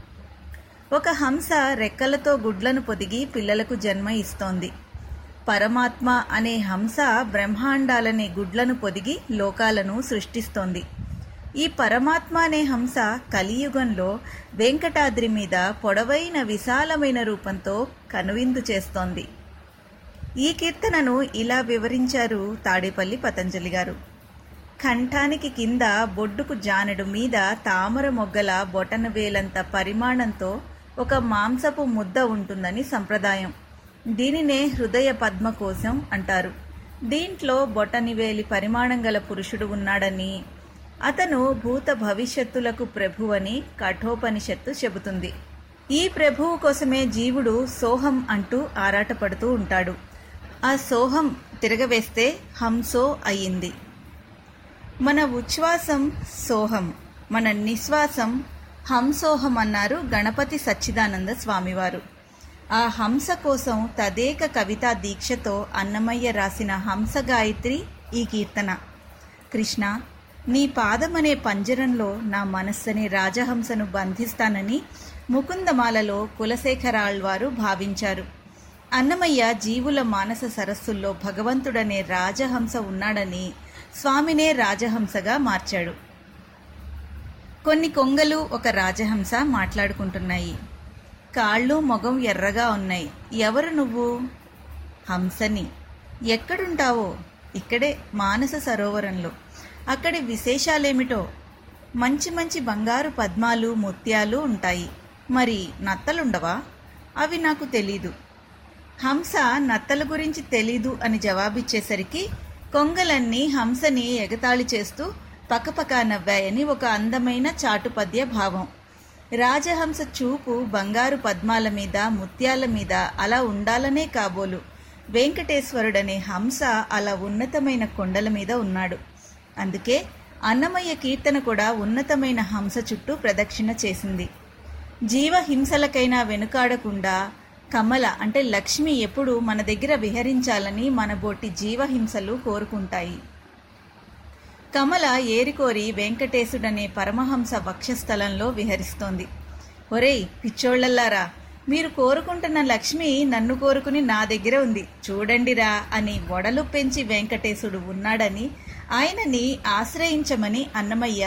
ఒక హంస రెక్కలతో గుడ్లను పొదిగి పిల్లలకు జన్మ ఇస్తోంది పరమాత్మ అనే హంస బ్రహ్మాండాలనే గుడ్లను పొదిగి లోకాలను సృష్టిస్తోంది ఈ పరమాత్మ అనే హంస కలియుగంలో వెంకటాద్రి మీద పొడవైన విశాలమైన రూపంతో కనువిందు చేస్తోంది ఈ కీర్తనను ఇలా వివరించారు తాడేపల్లి పతంజలి గారు కంఠానికి కింద బొడ్డుకు జానెడు మీద తామర మొగ్గల బొటన వేలంత పరిమాణంతో ఒక మాంసపు ముద్ద ఉంటుందని సంప్రదాయం దీనినే హృదయ పద్మ కోసం అంటారు దీంట్లో బొటనివేలి పరిమాణం గల పురుషుడు ఉన్నాడని అతను భూత భవిష్యత్తులకు ప్రభువని కఠోపనిషత్తు చెబుతుంది ఈ ప్రభువు కోసమే జీవుడు సోహం అంటూ ఆరాటపడుతూ ఉంటాడు ఆ సోహం తిరగవేస్తే హంసో అయ్యింది మన ఉచ్ఛ్వాసం సోహం మన నిశ్వాసం హంసోహం అన్నారు గణపతి సచ్చిదానంద స్వామివారు ఆ హంస కోసం తదేక కవితా దీక్షతో అన్నమయ్య రాసిన హంస గాయత్రి ఈ కీర్తన కృష్ణ నీ పాదమనే పంజరంలో నా మనస్సనే రాజహంసను బంధిస్తానని ముకుందమాలలో కులశేఖరాళ్వారు భావించారు అన్నమయ్య జీవుల మానస సరస్సుల్లో భగవంతుడనే రాజహంస ఉన్నాడని స్వామినే రాజహంసగా మార్చాడు కొన్ని కొంగలు ఒక రాజహంస మాట్లాడుకుంటున్నాయి కాళ్ళు మొగం ఎర్రగా ఉన్నాయి ఎవరు నువ్వు హంసని ఎక్కడుంటావో ఇక్కడే మానస సరోవరంలో అక్కడి విశేషాలేమిటో మంచి మంచి బంగారు పద్మాలు ముత్యాలు ఉంటాయి మరి నత్తలుండవా అవి నాకు తెలీదు హంస నత్తల గురించి తెలీదు అని జవాబిచ్చేసరికి కొంగలన్నీ హంసని ఎగతాళి చేస్తూ పకపక నవ్వాయని ఒక అందమైన చాటుపద్య భావం రాజహంస చూపు బంగారు పద్మాల మీద ముత్యాల మీద అలా ఉండాలనే కాబోలు వెంకటేశ్వరుడనే హంస అలా ఉన్నతమైన కొండల మీద ఉన్నాడు అందుకే అన్నమయ్య కీర్తన కూడా ఉన్నతమైన హంస చుట్టూ ప్రదక్షిణ చేసింది జీవహింసలకైనా వెనుకాడకుండా కమల అంటే లక్ష్మి ఎప్పుడు మన దగ్గర విహరించాలని మన బోటి జీవహింసలు కోరుకుంటాయి కమల ఏరికోరి వెంకటేశుడనే పరమహంస వక్షస్థలంలో విహరిస్తోంది ఒరేయ్ పిచ్చోళ్లల్లారా మీరు కోరుకుంటున్న లక్ష్మి నన్ను కోరుకుని నా దగ్గర ఉంది చూడండిరా అని వడలు పెంచి వెంకటేశుడు ఉన్నాడని ఆయనని ఆశ్రయించమని అన్నమయ్య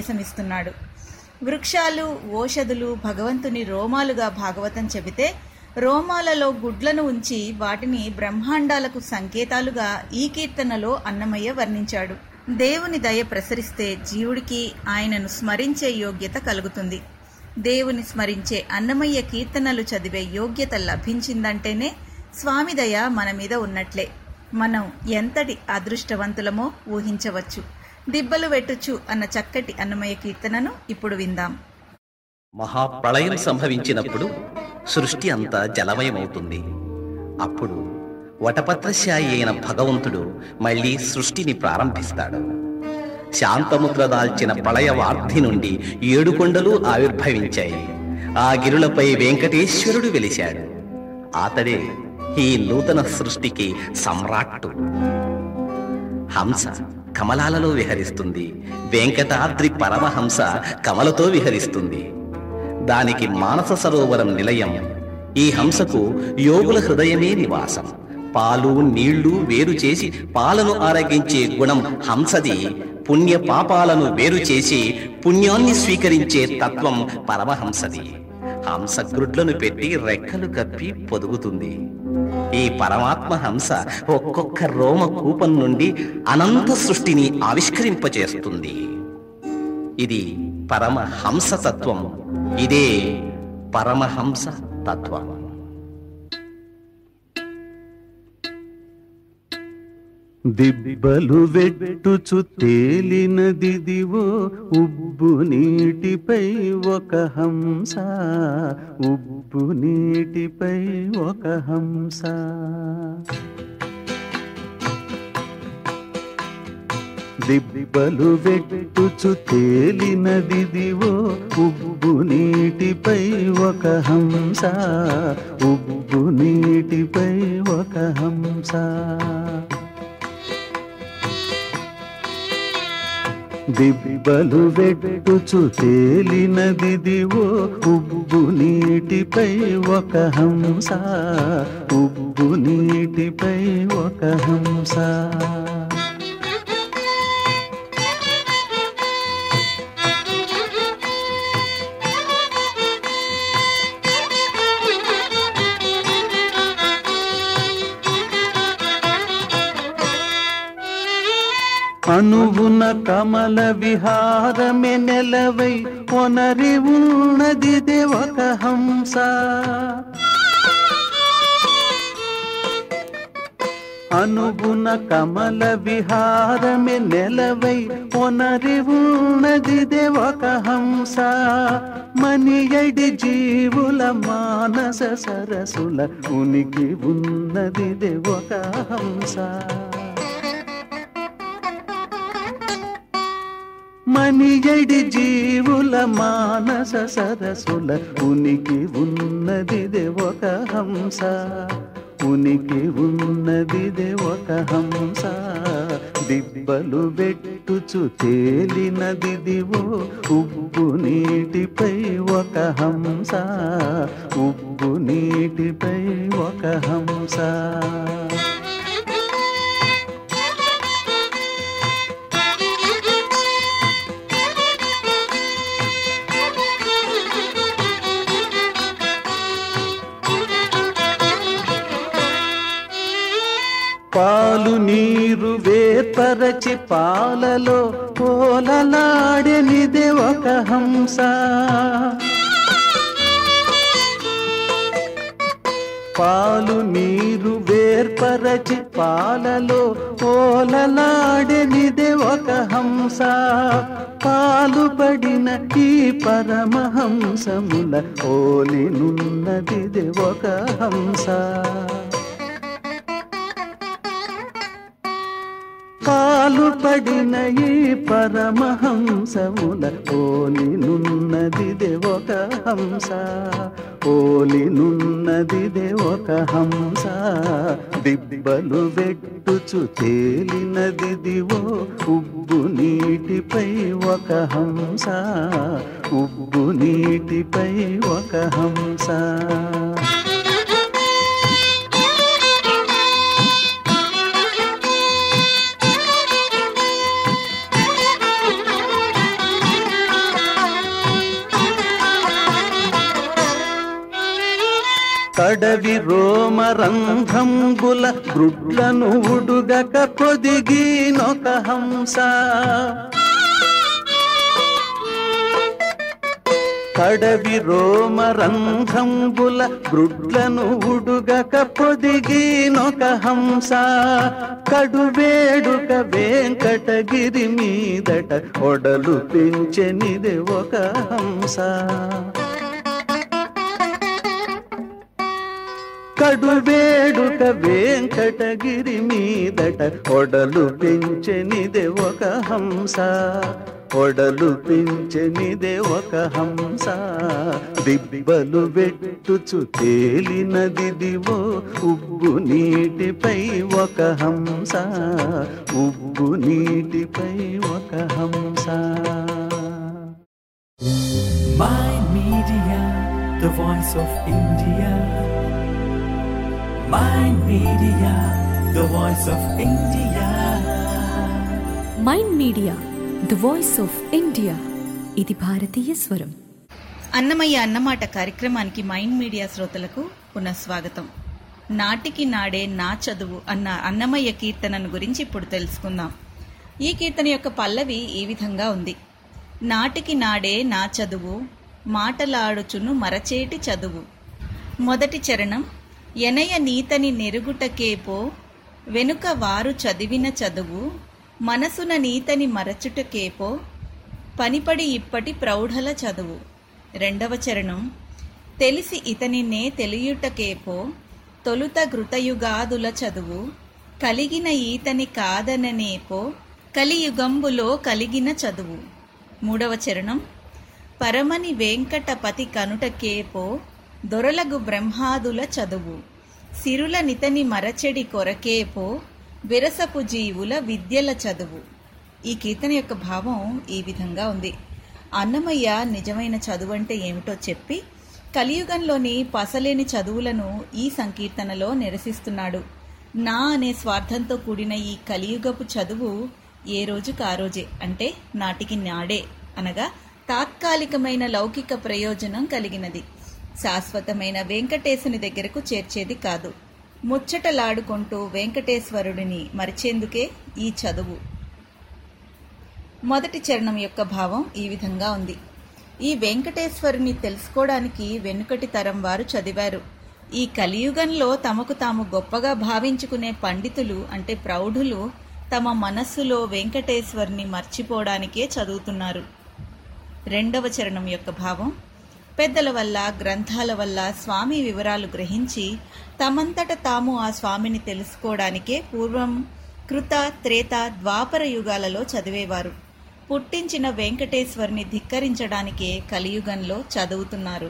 సందేశమిస్తున్నాడు వృక్షాలు ఓషధులు భగవంతుని రోమాలుగా భాగవతం చెబితే రోమాలలో గుడ్లను ఉంచి వాటిని బ్రహ్మాండాలకు సంకేతాలుగా ఈ కీర్తనలో అన్నమయ్య వర్ణించాడు దేవుని దయ ప్రసరిస్తే జీవుడికి ఆయనను స్మరించే యోగ్యత కలుగుతుంది దేవుని స్మరించే అన్నమయ్య కీర్తనలు చదివే యోగ్యత లభించిందంటేనే స్వామి దయ మన మీద ఉన్నట్లే మనం ఎంతటి అదృష్టవంతులమో ఊహించవచ్చు దిబ్బలు వెట్టుచు అన్న చక్కటి అన్నమయ్య కీర్తనను ఇప్పుడు విందాం మహాప్రళయం సంభవించినప్పుడు సృష్టి అంతా జలమయమవుతుంది అప్పుడు వటపత్రశాయి అయిన భగవంతుడు మళ్ళీ సృష్టిని ప్రారంభిస్తాడు శాంతముద్ర దాల్చిన ప్రళయవార్ధి నుండి ఏడు కొండలు ఆవిర్భవించాయి ఆ గిరులపై వెంకటేశ్వరుడు వెలిశాడు అతడే ఈ నూతన సృష్టికి సమ్రాట్టు హంస కమలాలలో విహరిస్తుంది వెంకటాద్రి పరమహంస కమలతో విహరిస్తుంది దానికి మానస సరోవరం నిలయం ఈ హంసకు యోగుల హృదయమే నివాసం పాలు నీళ్లు వేరు చేసి పాలను ఆరగించే గుణం హంసది పుణ్య పాపాలను వేరు చేసి పుణ్యాన్ని స్వీకరించే తత్వం పరమహంసది హంస గ్రుడ్లను పెట్టి రెక్కలు కప్పి పొదుగుతుంది ఈ పరమాత్మ హంస ఒక్కొక్క రోమ కూపం నుండి అనంత సృష్టిని ఆవిష్కరింపచేస్తుంది ఇది పరమహంస తత్వం ఇదే పరమహంస తత్వం దిబ్బలు వెట్టుచు తేలినదిదివో ఉబ్బు నీటిపై ఒక హంస ఉబ్బు నీటిపై ఒక హంస దిబ్బలు వెట్టుచు తేలినదిదివో ఉబ్బు నీటిపై ఒక హంస ఉబ్బు నీటిపై ఒక హంస దిబ్బలు వెట్టుచు తేలినదిదివో ఉబ్బు నీటిపై ఒక హంస ఉబ్బు నీటిపై ఒక హంస అణువున కమల విహారమే నెలవై ఒనరి ఉన్నది ఒక హంస అనుగుణ కమల విహారమే నెలవై ఒనరి ఉన్నది ఒక హంస మనియడి జీవుల మానస సరసుల ఉనికి ఉన్నది ఒక హంస మనియడి జీవుల మానస సరసుల ఉనికి ఉన్నది ఒక హంస ఉనికి ఉన్నది ఒక హంస దిబ్బలు వెట్టుచు తేలినదిదివో ఉబ్బు నీటిపై ఒక హంస ఉబ్బు నీటిపై ఒక హంస పాలు నీరు వేపరచి పాలలో పోలలాడనిదే ఒక హంస పాలు నీరు వేర్పరచి పాలలో పోలలాడనిదే ఒక హంస పాలుపడిన ఈ పరమహంసముల ఓలినున్నదిదే ఒక హంస పాలు పడిన ఈ పరమహంసముల ఓలినున్నదిదే ఒక హంస ఓలినున్నదిదే ఒక హంస దిబ్బలు వెట్టుచు తేలినదిదివో ఉబ్బు నీటిపై ఒక హంస ఉబ్బు నీటిపై ఒక హంస కడవి రోమరంధ్రంబుల గ్రుడ్లను ఉడుగక పొదిగి నొక హంస కడవి రోమరంధ్రంబుల గ్రుడ్లను ఉడుగక పొదిగి నొక హంస కడువేడుక వెంకటగిరి మీదట ఒడలు పెంచెనిదే ఒక హంస కడువేడుక వెంకటగిరి మీదట ఒడలు పెంచెనిదే ఒక హంస ఒడలు పెంచెనిదే ఒక హంస దిబ్బలు వెట్టుచు తేలినదిదివో ఉబ్బు నీటిపై ఒక హంస ఉబ్బు నీటిపై ఒక హంస Mind Media, the voice of India. Mind Media, the voice of India. Mind Media the voice of India ఇది భారతీయ స్వరం అన్నమయ్య అన్నమాట కార్యక్రమానికి మైండ్ మీడియా శ్రోతలకు పునఃస్వాగతం నాటికి నాడే నా చదువు అన్న అన్నమయ్య కీర్తనను గురించి ఇప్పుడు తెలుసుకుందాం ఈ కీర్తన యొక్క పల్లవి ఈ విధంగా ఉంది నాటికి నాడే నా చదువు మాటలాడుచును మరచేటి చదువు మొదటి చరణం ఎనయ నీతని నెరుగుటకేపో వెనుక వారు చదివిన చదువు మనసున నీతని మరచుటకేపో పనిపడి ఇప్పటి ప్రౌఢల చదువు రెండవ చరణం తెలిసి ఇతనినే తెలియుటకేపో తొలుత ఘృతయుగాదుల చదువు కలిగిన ఈతని కాదననేపో కలియుగంబులో కలిగిన చదువు మూడవ చరణం పరమని వెంకటపతి కనుటకేపో దొరలగు బ్రహ్మాదుల చదువు సిరుల నితని మరచెడి కొరకేపో విరసపు జీవుల విద్యల చదువు ఈ కీర్తన యొక్క భావం ఈ విధంగా ఉంది అన్నమయ్య నిజమైన చదువు అంటే ఏమిటో చెప్పి కలియుగంలోని పసలేని చదువులను ఈ సంకీర్తనలో నిరసిస్తున్నాడు నా అనే స్వార్థంతో కూడిన ఈ కలియుగపు చదువు ఏ రోజుకు ఆ రోజే అంటే నాటికి నాడే అనగా తాత్కాలికమైన లౌకిక ప్రయోజనం కలిగినది శాశ్వతమైన వెంకటేశుని దగ్గరకు చేర్చేది కాదు ముచ్చటలాడుకుంటూ వెంకటేశ్వరుడిని మరిచేందుకే ఈ చదువు మొదటి చరణం యొక్క భావం ఈ విధంగా ఉంది ఈ వెంకటేశ్వరుని తెలుసుకోవడానికి వెనుకటి తరం వారు చదివారు ఈ కలియుగంలో తమకు తాము గొప్పగా భావించుకునే పండితులు అంటే ప్రౌఢులు తమ మనస్సులో వెంకటేశ్వరుని మర్చిపోవడానికే చదువుతున్నారు రెండవ చరణం యొక్క భావం పెద్దల వల్ల గ్రంథాల వల్ల స్వామి వివరాలు గ్రహించి తమంతట తాము ఆ స్వామిని తెలుసుకోవడానికే పూర్వం కృత త్రేత ద్వాపర యుగాలలో చదివేవారు పుట్టించిన వెంకటేశ్వరుని ధిక్కరించడానికే కలియుగంలో చదువుతున్నారు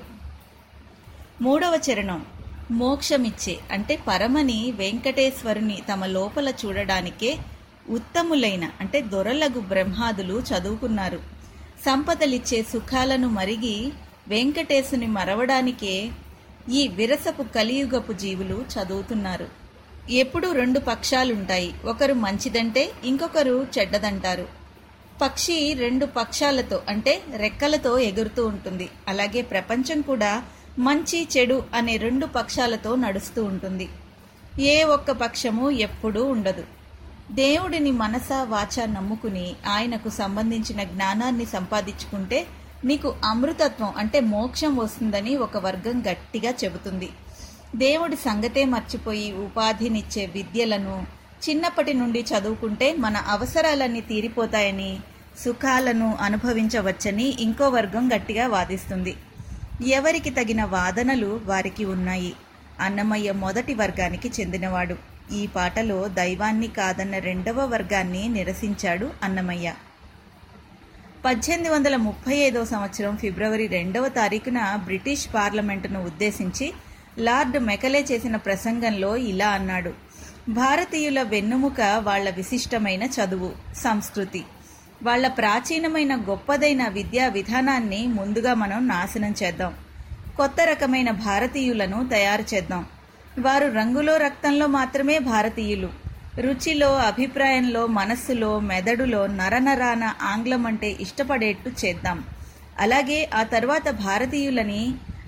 మూడవ చరణం మోక్షమిచ్చే అంటే పరమని వెంకటేశ్వరుని తమ లోపల చూడడానికే ఉత్తములైన అంటే దొరలగు బ్రహ్మాదులు చదువుకున్నారు సంపదలిచ్చే సుఖాలను మరిగి వెంకటేశుని మరవడానికే ఈ విరసపు కలియుగపు జీవులు చదువుతున్నారు ఎప్పుడూ రెండు పక్షాలుంటాయి ఒకరు మంచిదంటే ఇంకొకరు చెడ్డదంటారు పక్షి రెండు పక్షాలతో అంటే రెక్కలతో ఎగురుతూ ఉంటుంది అలాగే ప్రపంచం కూడా మంచి చెడు అనే రెండు పక్షాలతో నడుస్తూ ఉంటుంది ఏ ఒక్క పక్షము ఎప్పుడూ ఉండదు దేవుడిని మనస వాచ నమ్ముకుని ఆయనకు సంబంధించిన జ్ఞానాన్ని సంపాదించుకుంటే నీకు అమృతత్వం అంటే మోక్షం వస్తుందని ఒక వర్గం గట్టిగా చెబుతుంది దేవుడి సంగతే మర్చిపోయి ఉపాధినిచ్చే విద్యలను చిన్నప్పటి నుండి చదువుకుంటే మన అవసరాలన్నీ తీరిపోతాయని సుఖాలను అనుభవించవచ్చని ఇంకో వర్గం గట్టిగా వాదిస్తుంది ఎవరికి తగిన వాదనలు వారికి ఉన్నాయి అన్నమయ్య మొదటి వర్గానికి చెందినవాడు ఈ పాటలో దైవాన్ని కాదన్న రెండవ వర్గాన్ని నిరసించాడు అన్నమయ్య పద్దెనిమిది వందల ముప్పై ఐదో సంవత్సరం ఫిబ్రవరి రెండవ తారీఖున బ్రిటిష్ పార్లమెంటును ఉద్దేశించి లార్డ్ మెకలే చేసిన ప్రసంగంలో ఇలా అన్నాడు భారతీయుల వెన్నుముక వాళ్ళ విశిష్టమైన చదువు సంస్కృతి వాళ్ళ ప్రాచీనమైన గొప్పదైన విద్యా విధానాన్ని ముందుగా మనం నాశనం చేద్దాం కొత్త రకమైన భారతీయులను తయారు చేద్దాం వారు రంగులో రక్తంలో మాత్రమే భారతీయులు రుచిలో అభిప్రాయంలో మనస్సులో మెదడులో నరనరాన ఆంగ్లం అంటే ఇష్టపడేట్టు చేద్దాం అలాగే ఆ తర్వాత భారతీయులని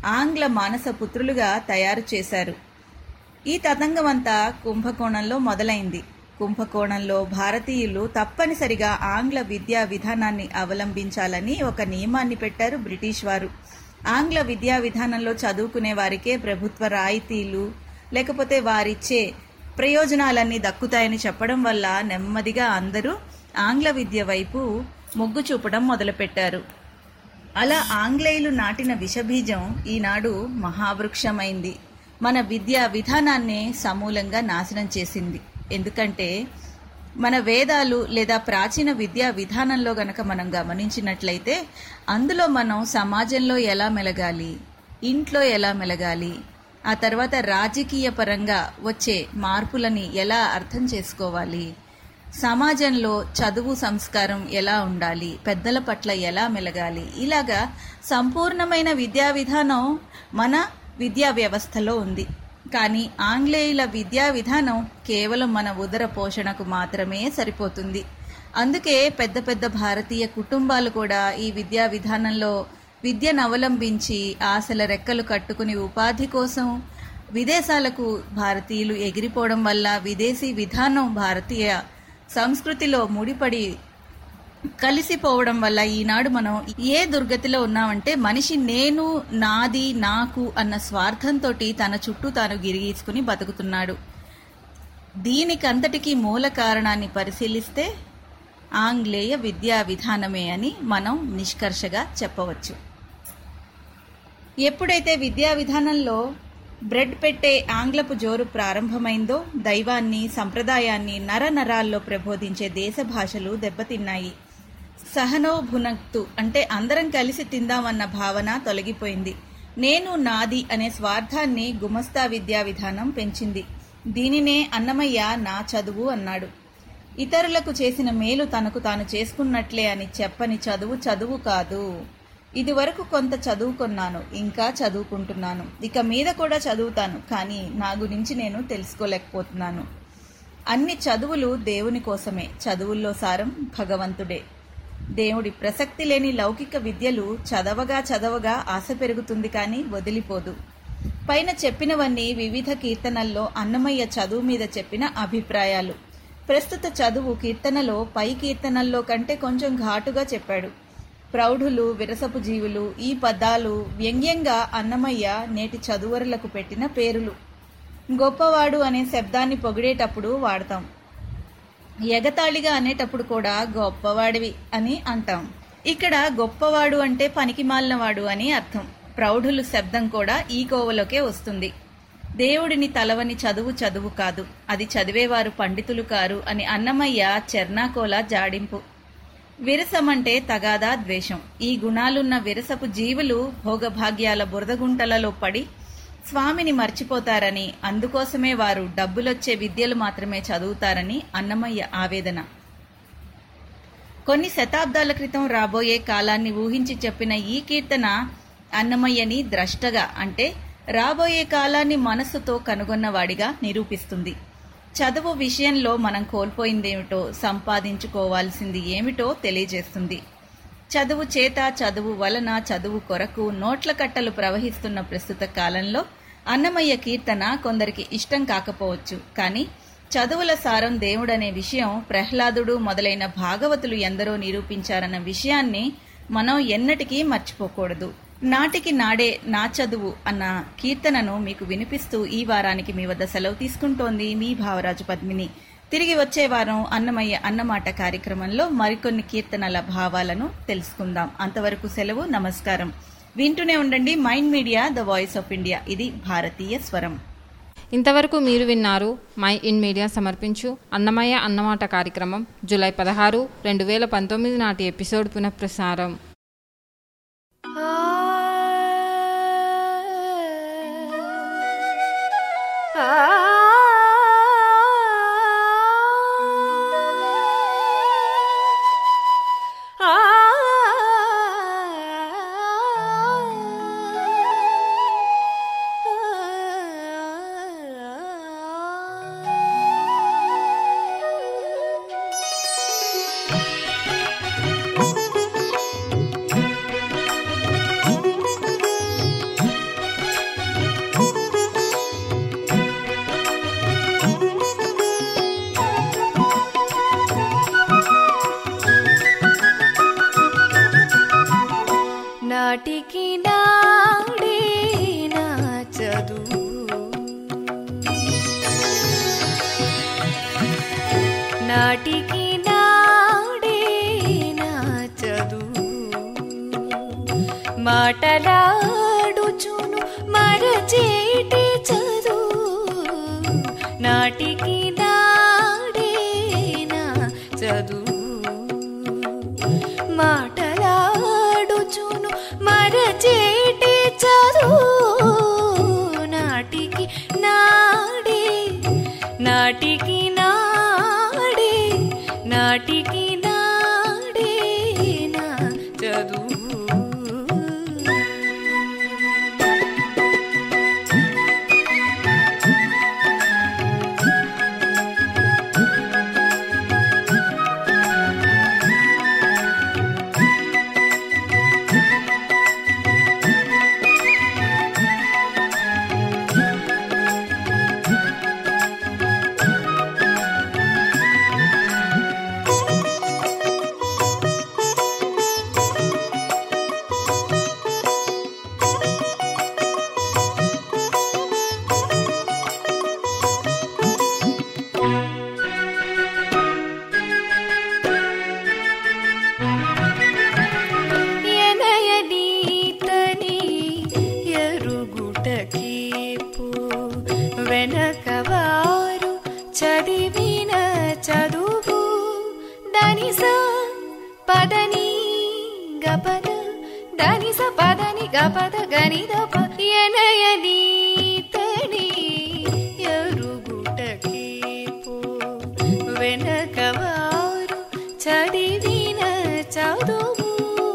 ఆంగ్ల మానస పుత్రులుగా తయారు చేశారు ఈ తతంగమంతా కుంభకోణంలో మొదలైంది కుంభకోణంలో భారతీయులు తప్పనిసరిగా ఆంగ్ల విద్యా విధానాన్ని అవలంబించాలని ఒక నియమాన్ని పెట్టారు బ్రిటిష్ వారు ఆంగ్ల విద్యా విధానంలో చదువుకునే వారికే ప్రభుత్వ రాయితీలు లేకపోతే వారిచ్చే ప్రయోజనాలన్నీ దక్కుతాయని చెప్పడం వల్ల నెమ్మదిగా అందరూ ఆంగ్ల విద్య వైపు మొగ్గు చూపడం మొదలుపెట్టారు అలా ఆంగ్లేయులు నాటిన విషబీజం ఈనాడు మహావృక్షమైంది మన విద్యా విధానాన్నే సమూలంగా నాశనం చేసింది ఎందుకంటే మన వేదాలు లేదా ప్రాచీన విద్యా విధానంలో గనక మనం గమనించినట్లయితే అందులో మనం సమాజంలో ఎలా మెలగాలి ఇంట్లో ఎలా మెలగాలి ఆ తర్వాత రాజకీయ పరంగా వచ్చే మార్పులని ఎలా అర్థం చేసుకోవాలి సమాజంలో చదువు సంస్కారం ఎలా ఉండాలి పెద్దల పట్ల ఎలా మెలగాలి ఇలాగా సంపూర్ణమైన విద్యా విధానం మన విద్యా వ్యవస్థలో ఉంది కానీ ఆంగ్లేయుల విద్యా విధానం కేవలం మన ఉదర పోషణకు మాత్రమే సరిపోతుంది అందుకే పెద్ద పెద్ద భారతీయ కుటుంబాలు కూడా ఈ విద్యా విధానంలో విద్యను అవలంబించి ఆశల రెక్కలు కట్టుకుని ఉపాధి కోసం విదేశాలకు భారతీయులు ఎగిరిపోవడం వల్ల విదేశీ విధానం భారతీయ సంస్కృతిలో ముడిపడి కలిసిపోవడం వల్ల ఈనాడు మనం ఏ దుర్గతిలో ఉన్నామంటే మనిషి నేను నాది నాకు అన్న స్వార్థంతో తన చుట్టూ తాను గిరిగీసుకుని బతుకుతున్నాడు దీనికంతటికీ మూల కారణాన్ని పరిశీలిస్తే ఆంగ్లేయ విద్యా విధానమే అని మనం నిష్కర్షగా చెప్పవచ్చు ఎప్పుడైతే విద్యా విధానంలో బ్రెడ్ పెట్టే ఆంగ్లపు జోరు ప్రారంభమైందో దైవాన్ని సంప్రదాయాన్ని నరనరాల్లో ప్రబోధించే దేశ భాషలు దెబ్బతిన్నాయి సహనోభునక్తు అంటే అందరం కలిసి తిందామన్న భావన తొలగిపోయింది నేను నాది అనే స్వార్థాన్ని గుమస్తా విద్యా విధానం పెంచింది దీనినే అన్నమయ్య నా చదువు అన్నాడు ఇతరులకు చేసిన మేలు తనకు తాను చేసుకున్నట్లే అని చెప్పని చదువు చదువు కాదు ఇది వరకు కొంత చదువుకున్నాను ఇంకా చదువుకుంటున్నాను ఇక మీద కూడా చదువుతాను కానీ నా గురించి నేను తెలుసుకోలేకపోతున్నాను అన్ని చదువులు దేవుని కోసమే చదువుల్లో సారం భగవంతుడే దేవుడి ప్రసక్తి లేని లౌకిక విద్యలు చదవగా చదవగా ఆశ పెరుగుతుంది కానీ వదిలిపోదు పైన చెప్పినవన్నీ వివిధ కీర్తనల్లో అన్నమయ్య చదువు మీద చెప్పిన అభిప్రాయాలు ప్రస్తుత చదువు కీర్తనలో పై కీర్తనల్లో కంటే కొంచెం ఘాటుగా చెప్పాడు ప్రౌఢులు విరసపు జీవులు ఈ పదాలు వ్యంగ్యంగా అన్నమయ్య నేటి చదువరులకు పెట్టిన పేరులు గొప్పవాడు అనే శబ్దాన్ని పొగిడేటప్పుడు వాడతాం ఎగతాళిగా అనేటప్పుడు కూడా గొప్పవాడివి అని అంటాం ఇక్కడ గొప్పవాడు అంటే పనికిమాలినవాడు అని అర్థం ప్రౌఢులు శబ్దం కూడా ఈ కోవలోకే వస్తుంది దేవుడిని తలవని చదువు చదువు కాదు అది చదివేవారు పండితులు కారు అని అన్నమయ్య చెర్నాకోల జాడింపు విరసమంటే తగాదా ద్వేషం ఈ గుణాలున్న విరసపు జీవులు భోగభాగ్యాల బురదగుంటలలో పడి స్వామిని మర్చిపోతారని అందుకోసమే వారు డబ్బులొచ్చే విద్యలు మాత్రమే చదువుతారని అన్నమయ్య ఆవేదన కొన్ని శతాబ్దాల క్రితం రాబోయే కాలాన్ని ఊహించి చెప్పిన ఈ కీర్తన అన్నమయ్యని ద్రష్టగా అంటే రాబోయే కాలాన్ని మనస్సుతో కనుగొన్నవాడిగా నిరూపిస్తుంది చదువు విషయంలో మనం కోల్పోయిందేమిటో సంపాదించుకోవాల్సింది ఏమిటో తెలియజేస్తుంది చదువు చేత చదువు వలన చదువు కొరకు నోట్ల కట్టలు ప్రవహిస్తున్న ప్రస్తుత కాలంలో అన్నమయ్య కీర్తన కొందరికి ఇష్టం కాకపోవచ్చు కానీ చదువుల సారం దేవుడనే విషయం ప్రహ్లాదుడు మొదలైన భాగవతులు ఎందరో నిరూపించారన్న విషయాన్ని మనం ఎన్నటికీ మర్చిపోకూడదు నాటికి నాడే నా చదువు అన్న కీర్తనను మీకు వినిపిస్తూ ఈ వారానికి మీ వద్ద సెలవు తీసుకుంటోంది మీ భావరాజు పద్మిని తిరిగి వచ్చే వారం అన్నమయ్య అన్నమాట కార్యక్రమంలో మరికొన్ని కీర్తనల భావాలను తెలుసుకుందాం అంతవరకు సెలవు నమస్కారం వింటూనే ఉండండి Mind Media the voice of India ఇది భారతీయ స్వరం ఇంతవరకు మీరు విన్నారు మై ఇన్ మీడియా సమర్పించు అన్నమయ్య అన్నమాట కార్యక్రమం జూలై పదహారు రెండు వేల పంతొమ్మిది నాటి ఎపిసోడ్ పునఃప్రసారం నాటికి నాడే నా చదువు నాటికి నాడే నా చదువు మాటలాడుచును మరచేటి చదువు నాటికి నాడే నా చదువు మాటలాడుచును మరచేటి చదువు నాటికి నాడే నాటికి నాడే నాటికి నాడే నా చదువు ఎనయనీతని ఎరుగుటకీపు వెనకవారు చదివిన చదువు దనిస పదని గపద దనిస పదని గపద గనిద ఎనయనీతని ఎరుగుటకీపు వెనకవారు చదివిన చదువు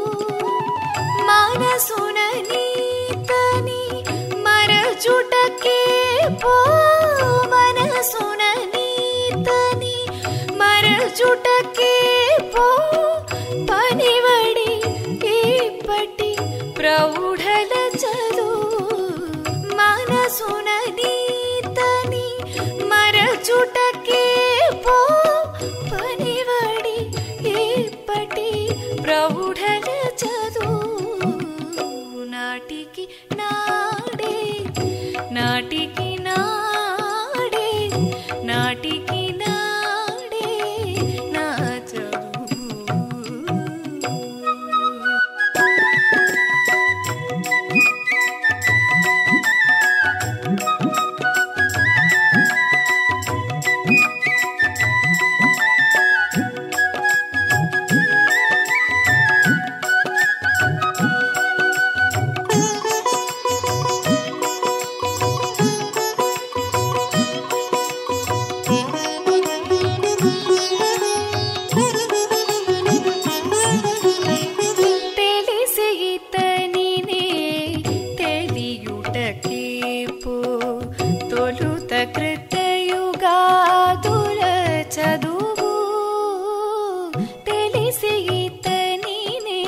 మనసున నీతని మరచుటకే పో మనసున నీతని మరచుటకే పో పనివడి ఇప్పటి ప్రౌఢల చదువు మనసున నీతని మరచుటకే పో పనివడి ఇప్పటి ప్రౌఢల చదువు నాటికి నాడే నాటికి నాడే నాటికి నాడే నా చదువు తెలిసి ఇతనినే తెలియుటకీపు తొలుత కృతయుగాదుల చదువు తెలిసి ఇతనినే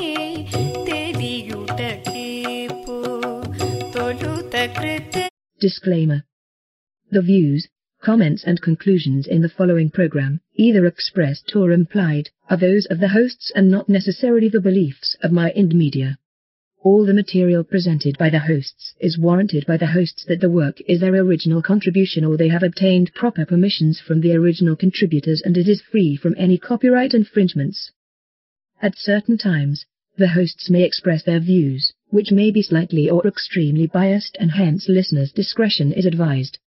తెలియుటకీపు తొలుత కృత Disclaimer. The views, comments and conclusions in the following program, either expressed or implied, are those of the hosts and not necessarily the beliefs of my Ind Media. All the material presented by the hosts is warranted by the hosts that the work is their original contribution or they have obtained proper permissions from the original contributors and it is free from any copyright infringements. At certain times, the hosts may express their views, which may be slightly or extremely biased and hence listeners' discretion is advised.